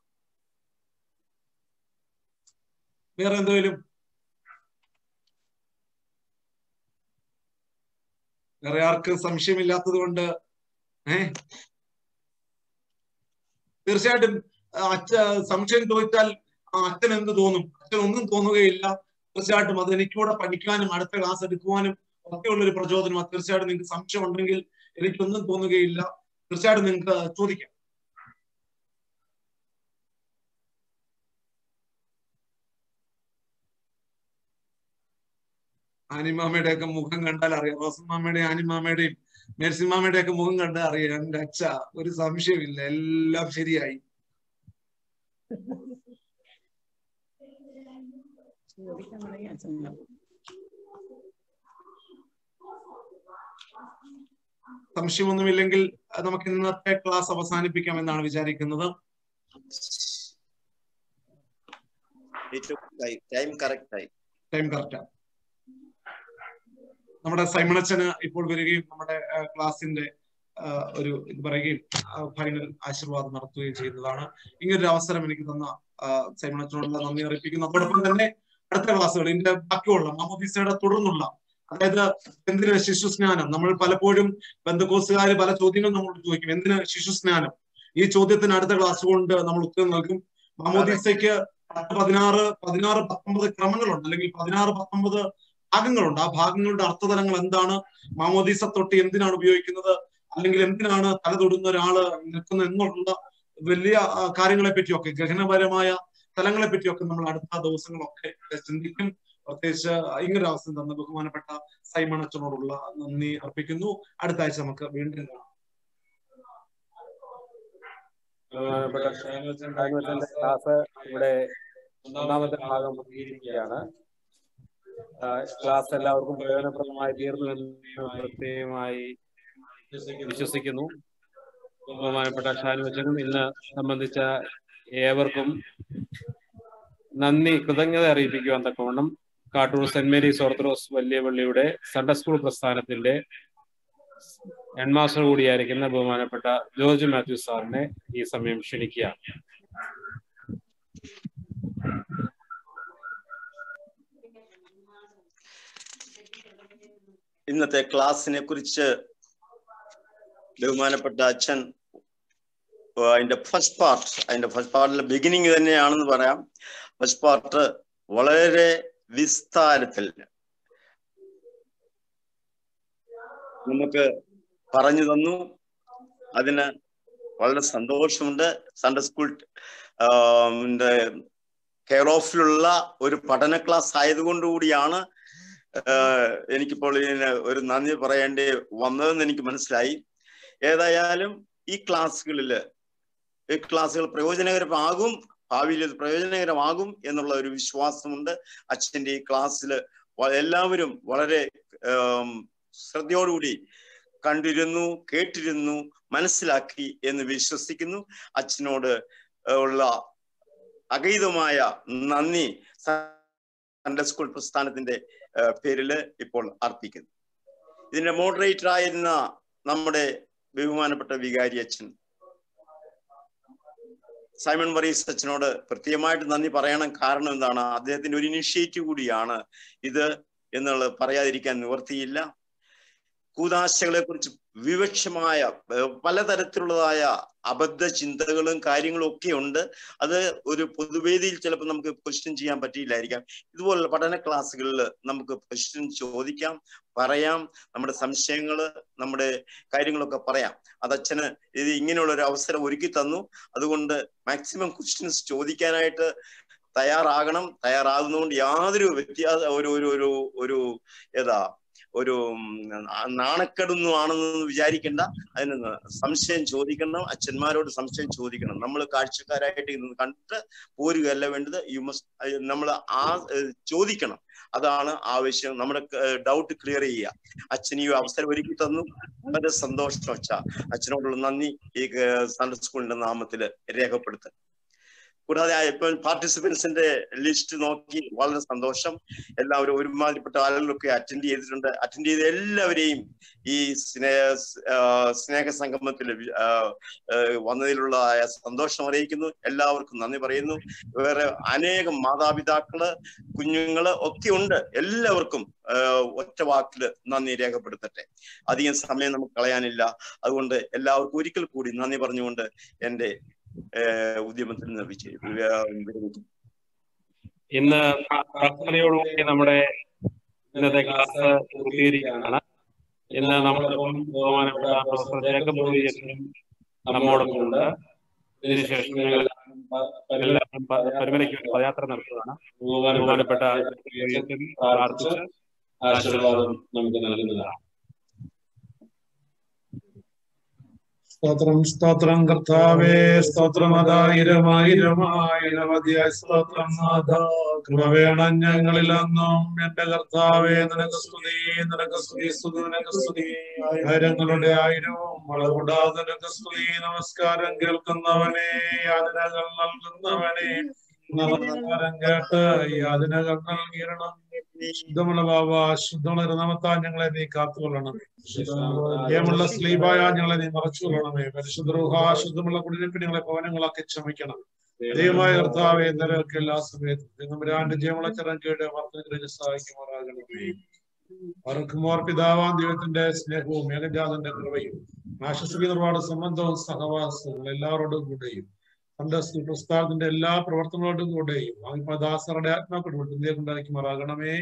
വേറെ എന്തെങ്കിലും വേറെ ആർക്കും സംശയമില്ലാത്തത് കൊണ്ട് ഏഹ് തീർച്ചയായിട്ടും അച്ഛ സംശയം ചോദിച്ചാൽ ആ, അച്ഛൻ എന്ത് തോന്നും അച്ഛൻ ഒന്നും തോന്നുകയില്ല തീർച്ചയായിട്ടും അത് എനിക്കൂടെ പഠിക്കാനും അടുത്ത ക്ലാസ് എടുക്കുവാനും ഒക്കെയുള്ള ഒരു പ്രചോദനം തീർച്ചയായിട്ടും നിങ്ങൾക്ക് സംശയം ഉണ്ടെങ്കിൽ എനിക്കൊന്നും തോന്നുകയില്ല തീർച്ചയായിട്ടും നിങ്ങൾക്ക് ചോദിക്കാം ആനിമാമയുടെ ഒക്കെ മുഖം കണ്ടാൽ അറിയാം റോസമാമയുടെയും ആനിമാമയുടെയും മേഴ്സിമാമയുടെ ഒക്കെ മുഖം കണ്ടാൽ അറിയാം എന്റെ അച്ഛ ഒരു സംശയമില്ല എല്ലാം ശരിയായി ചോദിക്കാൻ തുടങ്ങി അച്ഛൻ സംശയമൊന്നുമില്ലെങ്കിൽ അഹ് നമുക്ക് ഇന്നത്തെ ക്ലാസ് അവസാനിപ്പിക്കാം എന്നാണ് വിചാരിക്കുന്നത് ടൈം കറക്റ്റ് ആയി ടൈം കറക്റ്റ് നമ്മുടെ സൈമണച്ചന് ഇപ്പോൾ വരികയും നമ്മുടെ അഹ് ക്ലാസിന്റെ അഹ് ഒരു ഇത് പറയുകയും ഫൈനൽ ആശീർവാദം നടത്തുകയും ചെയ്യുന്നതാണ് ഇങ്ങനൊരു അവസരം എനിക്ക് തന്ന അഹ് സൈമണച്ചനോടുള്ള നന്ദി അറിയിപ്പിക്കുന്നു അതോടൊപ്പം തന്നെ അടുത്ത ക്ലാസ്സുകൾ ഇതിന്റെ ബാക്കിയുള്ള മാമോദീസയുടെ തുടർന്നുള്ള അതായത് എന്തിന് ശിശുസ്നാനം നമ്മൾ പലപ്പോഴും ബന്ധുക്കോസുകാർ പല ചോദ്യങ്ങൾ നമ്മളോട് ചോദിക്കും എന്തിന് ശിശുസ്നാനം ഈ ചോദ്യത്തിന് അടുത്ത ക്ലാസ് കൊണ്ട് നമ്മൾ ഉത്തരം നൽകും മാമോദീസയ്ക്ക് പത്ത് പതിനാറ് പതിനാറ് പത്തൊമ്പത് ക്രമങ്ങളുണ്ട് അല്ലെങ്കിൽ പതിനാറ് പത്തൊമ്പത് ഭാഗങ്ങളുണ്ട് ആ ഭാഗങ്ങളുടെ അർത്ഥതലങ്ങൾ എന്താണ് മാമോദീസ തൊട്ട് എന്തിനാണ് ഉപയോഗിക്കുന്നത് അല്ലെങ്കിൽ എന്തിനാണ് തല തൊടുന്ന ഒരാള് നിൽക്കുന്നത് എന്നുള്ള വലിയ ആ, കാര്യങ്ങളെ പറ്റിയൊക്കെ ഗഹനപരമായ തലങ്ങളെ പറ്റിയൊക്കെ നമ്മൾ അടുത്ത ദിവസങ്ങളൊക്കെ ചിന്തിക്കും പ്രത്യേകിച്ച് ഇങ്ങനൊരു അവസരം തന്ന ബഹുമാനപ്പെട്ട സൈമൺ അച്ഛനോടുള്ള നന്ദി അർപ്പിക്കുന്നു അടുത്ത ആഴ്ച നമുക്ക് വീണ്ടും കാണാം ബഹുമാനപ്പെട്ട ഷാനുവച്ചന്റെ ഷാനുവച്ചന്റെ ക്ലാസ് ക്ലാസ് ഇവിടെ ഒന്നാമത്തെ ഭാഗം പൂർത്തീകരിക്കുകയാണ് ആ, ക്ലാസ് എല്ലാവർക്കും പ്രയോജനപ്രദമായി തീർന്നു എന്ന് പ്രത്യേകമായി വിശ്വസിക്കുന്നു ബഹുമാനപ്പെട്ട ഷാനുവച്ചനും ഇന്ന് സംബന്ധിച്ച ഏവർക്കും നന്ദി കൃതജ്ഞത അറിയിപ്പിക്കുവാൻ തക്കവണ്ണം കാട്ടൂർ സെന്റ് മേരീസ് ഓർത്തഡോക്സ് വലിയ പള്ളിയുടെ സൺഡേ സ്കൂൾ പ്രസ്ഥാനത്തിന്റെ ഹെഡ്മാസ്റ്റർ കൂടിയായിരിക്കുന്ന ബഹുമാനപ്പെട്ട ജോർജ് മാത്യു സാറിനെ ഈ സമയം ക്ഷണിക്കുകയാണ് ഇന്നത്തെ ക്ലാസ്സിനെ കുറിച്ച് ബഹുമാനപ്പെട്ട അച്ഛൻ ആ, അതിന്റെ ഫസ്റ്റ് പാർട്ട് അതിന്റെ ഫസ്റ്റ് പാർട്ടിലെ ബിഗിനിങ് തന്നെയാണെന്ന് പറയാം ഫസ്റ്റ് പാർട്ട് വളരെ വിസ്താരത്തിൽ നമുക്ക് പറഞ്ഞു തന്നു അതിന് വളരെ സന്തോഷമുണ്ട് സൺഡേ സ്കൂൾ കെയർ ഓഫിലുള്ള ഒരു പഠന ക്ലാസ് ആയതുകൊണ്ട് കൂടിയാണ് ആഹ് എനിക്കിപ്പോൾ ഇതിന് ഒരു നന്ദി പറയേണ്ടി വന്നതെന്ന് എനിക്ക് മനസ്സിലായി ഏതായാലും ഈ ക്ലാസ്സുകളില് ഈ ക്ലാസ്സുകൾ പ്രയോജനകരമാകും ഭാവിയിൽ ഇത് പ്രയോജനകരമാകും എന്നുള്ള ഒരു വിശ്വാസമുണ്ട് അച്ഛന്റെ ഈ ക്ലാസ്സിൽ എല്ലാവരും വളരെ ആം, ശ്രദ്ധയോടുകൂടി കണ്ടിരുന്നു കേട്ടിരുന്നു മനസ്സിലാക്കി എന്ന് വിശ്വസിക്കുന്നു അച്ഛനോട് ഉള്ള അഗൈതമായ നന്ദി സൺഡേ സ്കൂൾ പ്രസ്ഥാനത്തിന്റെ ഏഹ് പേരില് ഇപ്പോൾ അർപ്പിക്കുന്നു ഇതിന്റെ മോഡറേറ്റർ ആയിരുന്ന നമ്മുടെ ബഹുമാനപ്പെട്ട വികാരി അച്ഛൻ സൈമൺ മറീസ് അച്ഛനോട് പ്രത്യേകമായിട്ട് നന്ദി പറയണം കാരണം എന്താണ് അദ്ദേഹത്തിന്റെ ഒരു ഇനിഷ്യേറ്റീവ് കൂടിയാണ് ഇത് എന്നുള്ളത് പറയാതിരിക്കാൻ നിവർത്തിയില്ല കൂതാശകളെ കുറിച്ച് വിവക്ഷമായ ഏഹ് പലതരത്തിലുള്ളതായ അബദ്ധ ചിന്തകളും കാര്യങ്ങളും ഒക്കെ ഉണ്ട് അത് ഒരു പൊതുവേദിയിൽ ചിലപ്പോൾ നമുക്ക് ക്വസ്റ്റ്യൻ ചെയ്യാൻ പറ്റിയില്ലായിരിക്കാം ഇതുപോലുള്ള പഠന ക്ലാസ്സുകളിൽ നമുക്ക് ക്വസ്റ്റ്യൻ ചോദിക്കാം പറയാം നമ്മുടെ സംശയങ്ങള് നമ്മുടെ കാര്യങ്ങളൊക്കെ പറയാം അത് അച്ഛന് ഇത് ഇങ്ങനെയുള്ള ഒരു അവസരം ഒരുക്കി തന്നു അതുകൊണ്ട് മാക്സിമം ക്വസ്റ്റ്യൻസ് ചോദിക്കാനായിട്ട് തയ്യാറാകണം തയ്യാറാകുന്നതുകൊണ്ട് യാതൊരു വ്യത്യാസ ഒരു ഒരു ഒരു ഒരു ഏതാ ഒരു ഉം, നാണക്കെടൊന്നും ആണെന്ന് വിചാരിക്കേണ്ട അതിന് സംശയം ചോദിക്കണം അച്ഛന്മാരോട് സംശയം ചോദിക്കണം നമ്മൾ കാഴ്ചക്കാരായിട്ട് ഇന്ന് കണ്ടിട്ട് പോരുകയല്ല വേണ്ടത് യു മസ്റ്റ് നമ്മൾ ആ ഏഹ്, ചോദിക്കണം അതാണ് ആവശ്യം നമ്മുടെ ഡൗട്ട് ക്ലിയർ ചെയ്യുക അച്ഛൻ ഈ അവസരം ഒരുക്കി തന്നു വളരെ സന്തോഷം അച്ഛ അച്ഛനോടുള്ള നന്ദി ഈ സൺഡേ സ്കൂളിന്റെ നാമത്തില് രേഖപ്പെടുത്തുക കൂടാതെ ആ ഇപ്പൊ പാർട്ടിസിപ്പൻസിന്റെ ലിസ്റ്റ് നോക്കി വളരെ സന്തോഷം എല്ലാവരും ഒരുമാതിരിപ്പെട്ട ആളുകളൊക്കെ അറ്റൻഡ് ചെയ്തിട്ടുണ്ട് അറ്റൻഡ് ചെയ്ത എല്ലാവരെയും ഈ സ്നേഹ ആ, സ്നേഹ സംഗമത്തിൽ ആ, ആ, വന്നതിലുള്ള ആ സന്തോഷം അറിയിക്കുന്നു എല്ലാവർക്കും നന്ദി പറയുന്നു വേറെ അനേകം മാതാപിതാക്കള് കുഞ്ഞുങ്ങള് ഒക്കെ ഉണ്ട് എല്ലാവർക്കും ആ, ഒറ്റ വാക്കില് നന്ദി രേഖപ്പെടുത്തട്ടെ അധികം സമയം നമുക്ക് കളയാനില്ല അതുകൊണ്ട് എല്ലാവർക്കും ഒരിക്കൽ കൂടി നന്ദി പറഞ്ഞുകൊണ്ട് എന്റെ ഏഹ്, ഉദ്യമത്തിൽ നിന്ന് വിജയി- വിരമിക്കുന്നു ഇന്ന് പ്രാർത്ഥനയോടുകൂടി നമ്മുടെ ഇന്നത്തെ ക്ലാസ് പൂർത്തീകരിക്കുകയാണ് ഇന്ന് നമ്മളൊപ്പം ബഹുമാനപ്പെട്ട പ്രൊഫസർ ജേക്കബ് റോയിയച്ചനും നമ്മോടൊപ്പം ഉണ്ട് ഇതിനുശേഷം ഞങ്ങൾ എല്ലാവരും പ- പരിമലയ്ക്ക് വേണ്ടി പദയാത്ര നടത്തുകയാണ് ബഹുമാനപ്പെട്ട റോയിയച്ചൻ പ്രാർത്ഥിച്ച് ആശീർവാദം നമുക്ക് നൽകുന്നതാണ് സ്തോത്രം സ്തോത്രം കർത്താവേ സ്തോത്രം അതായിരമായിരമായിരമതിയായ സ്തോത്രം നാഥ കൃപ വേണം ഞങ്ങളിൽ അന്നും എന്റെ കർത്താവേ നിനക്ക് സ്തുതി നിനക്ക് സ്തുതി സ്തുതി നിനക്ക് സ്തുതി ആയിരങ്ങളുടെ ആയിരവും വളകൂടാതെ നിനക്ക് സ്തുതി നമസ്കാരം കേൾക്കുന്നവനെ യാതനകൾ നൽകുന്നവനെ നമസ്കാരം കേട്ട് യാതനകൾ നൽകിയിടണം ശുദ്ധമുള്ള ബാബ ശുദ്ധമുള്ള നാമത്താൽ ഞങ്ങളെ നീ കാത്തുകൊള്ളണം ജയമുള്ള സ്ലീബായ ഞങ്ങളെ നീ മറച്ചുകൊള്ളണമേ പരിശുദ്ധ ശുദ്ധമുള്ള കുടിയിരിപ്പ് ഞങ്ങളെ ഭവനങ്ങളാക്കി ക്ഷമിക്കണം ദൈവമായ കർത്താവെ നിലനിൽക്കുക എല്ലാ സമയത്തും നമ്പരാന്റെ ജയമുള്ള ചരം കേട്ട് വർത്തനത്തിലേക്ക് സഹായിക്കുമാറാകണമേ അവർക്കുമോർ പിതാവാം ദൈവത്തിന്റെ സ്നേഹവും മേഘജാതന്റെ കൃപയും ആശ്വസിക്കുന്ന ഒരുപാട് സംബന്ധവും സഹവാസവും എല്ലാവരോടും കൂടെയും തന്റെ പ്രസ്ഥാനത്തിന്റെ എല്ലാ പ്രവർത്തനങ്ങളോടും കൂടെയും ദാസറുടെ ആത്മാക്കളോട് ഉണ്ടായിരിക്കുമാറാകണമേ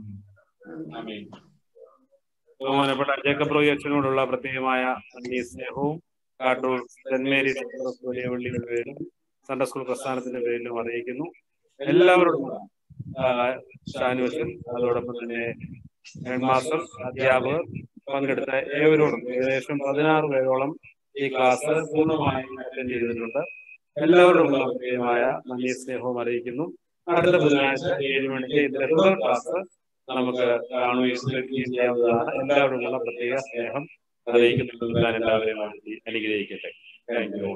ബഹുമാനപ്പെട്ട ജേക്കബ് റോയി അച്ഛനോടുള്ള പ്രത്യേകമായ നന്ദി സ്നേഹവും കാട്ടൂർ സെന്റ് മേരീസ് വലിയ പള്ളിയുടെ പേരിലും സൺഡേ സ്കൂൾ പ്രസ്ഥാനത്തിന്റെ പേരിലും അറിയിക്കുന്നു എല്ലാവരോടും ആ, ഷാനുവച്ചൻ അതോടൊപ്പം തന്നെ ഹെഡ് മാസ്റ്റർ അധ്യാപകർ പങ്കെടുത്ത ഏവരോടും ഏകദേശം പതിനാറ് പേരോളം ഈ ക്ലാസ് പൂർണ്ണമായും അറ്റൻഡ് ചെയ്തിട്ടുണ്ട് എല്ലാവരോടുമുള്ള പ്രത്യേകമായ നന്ദി സ്നേഹവും അറിയിക്കുന്നു അടുത്ത ബുധനാഴ്ച ഏഴ് മണിക്ക് ഇതിന്റെ തുടർ ക്ലാസ് നമുക്ക് കാണുകയും കേൾക്കുകയും ചെയ്യാവുന്നതാണ് എല്ലാവരോടുമുള്ള പ്രത്യേക സ്നേഹം അറിയിക്കുന്നു ഞാൻ എല്ലാവരെയും അനുഗ്രഹിക്കട്ടെ താങ്ക് യു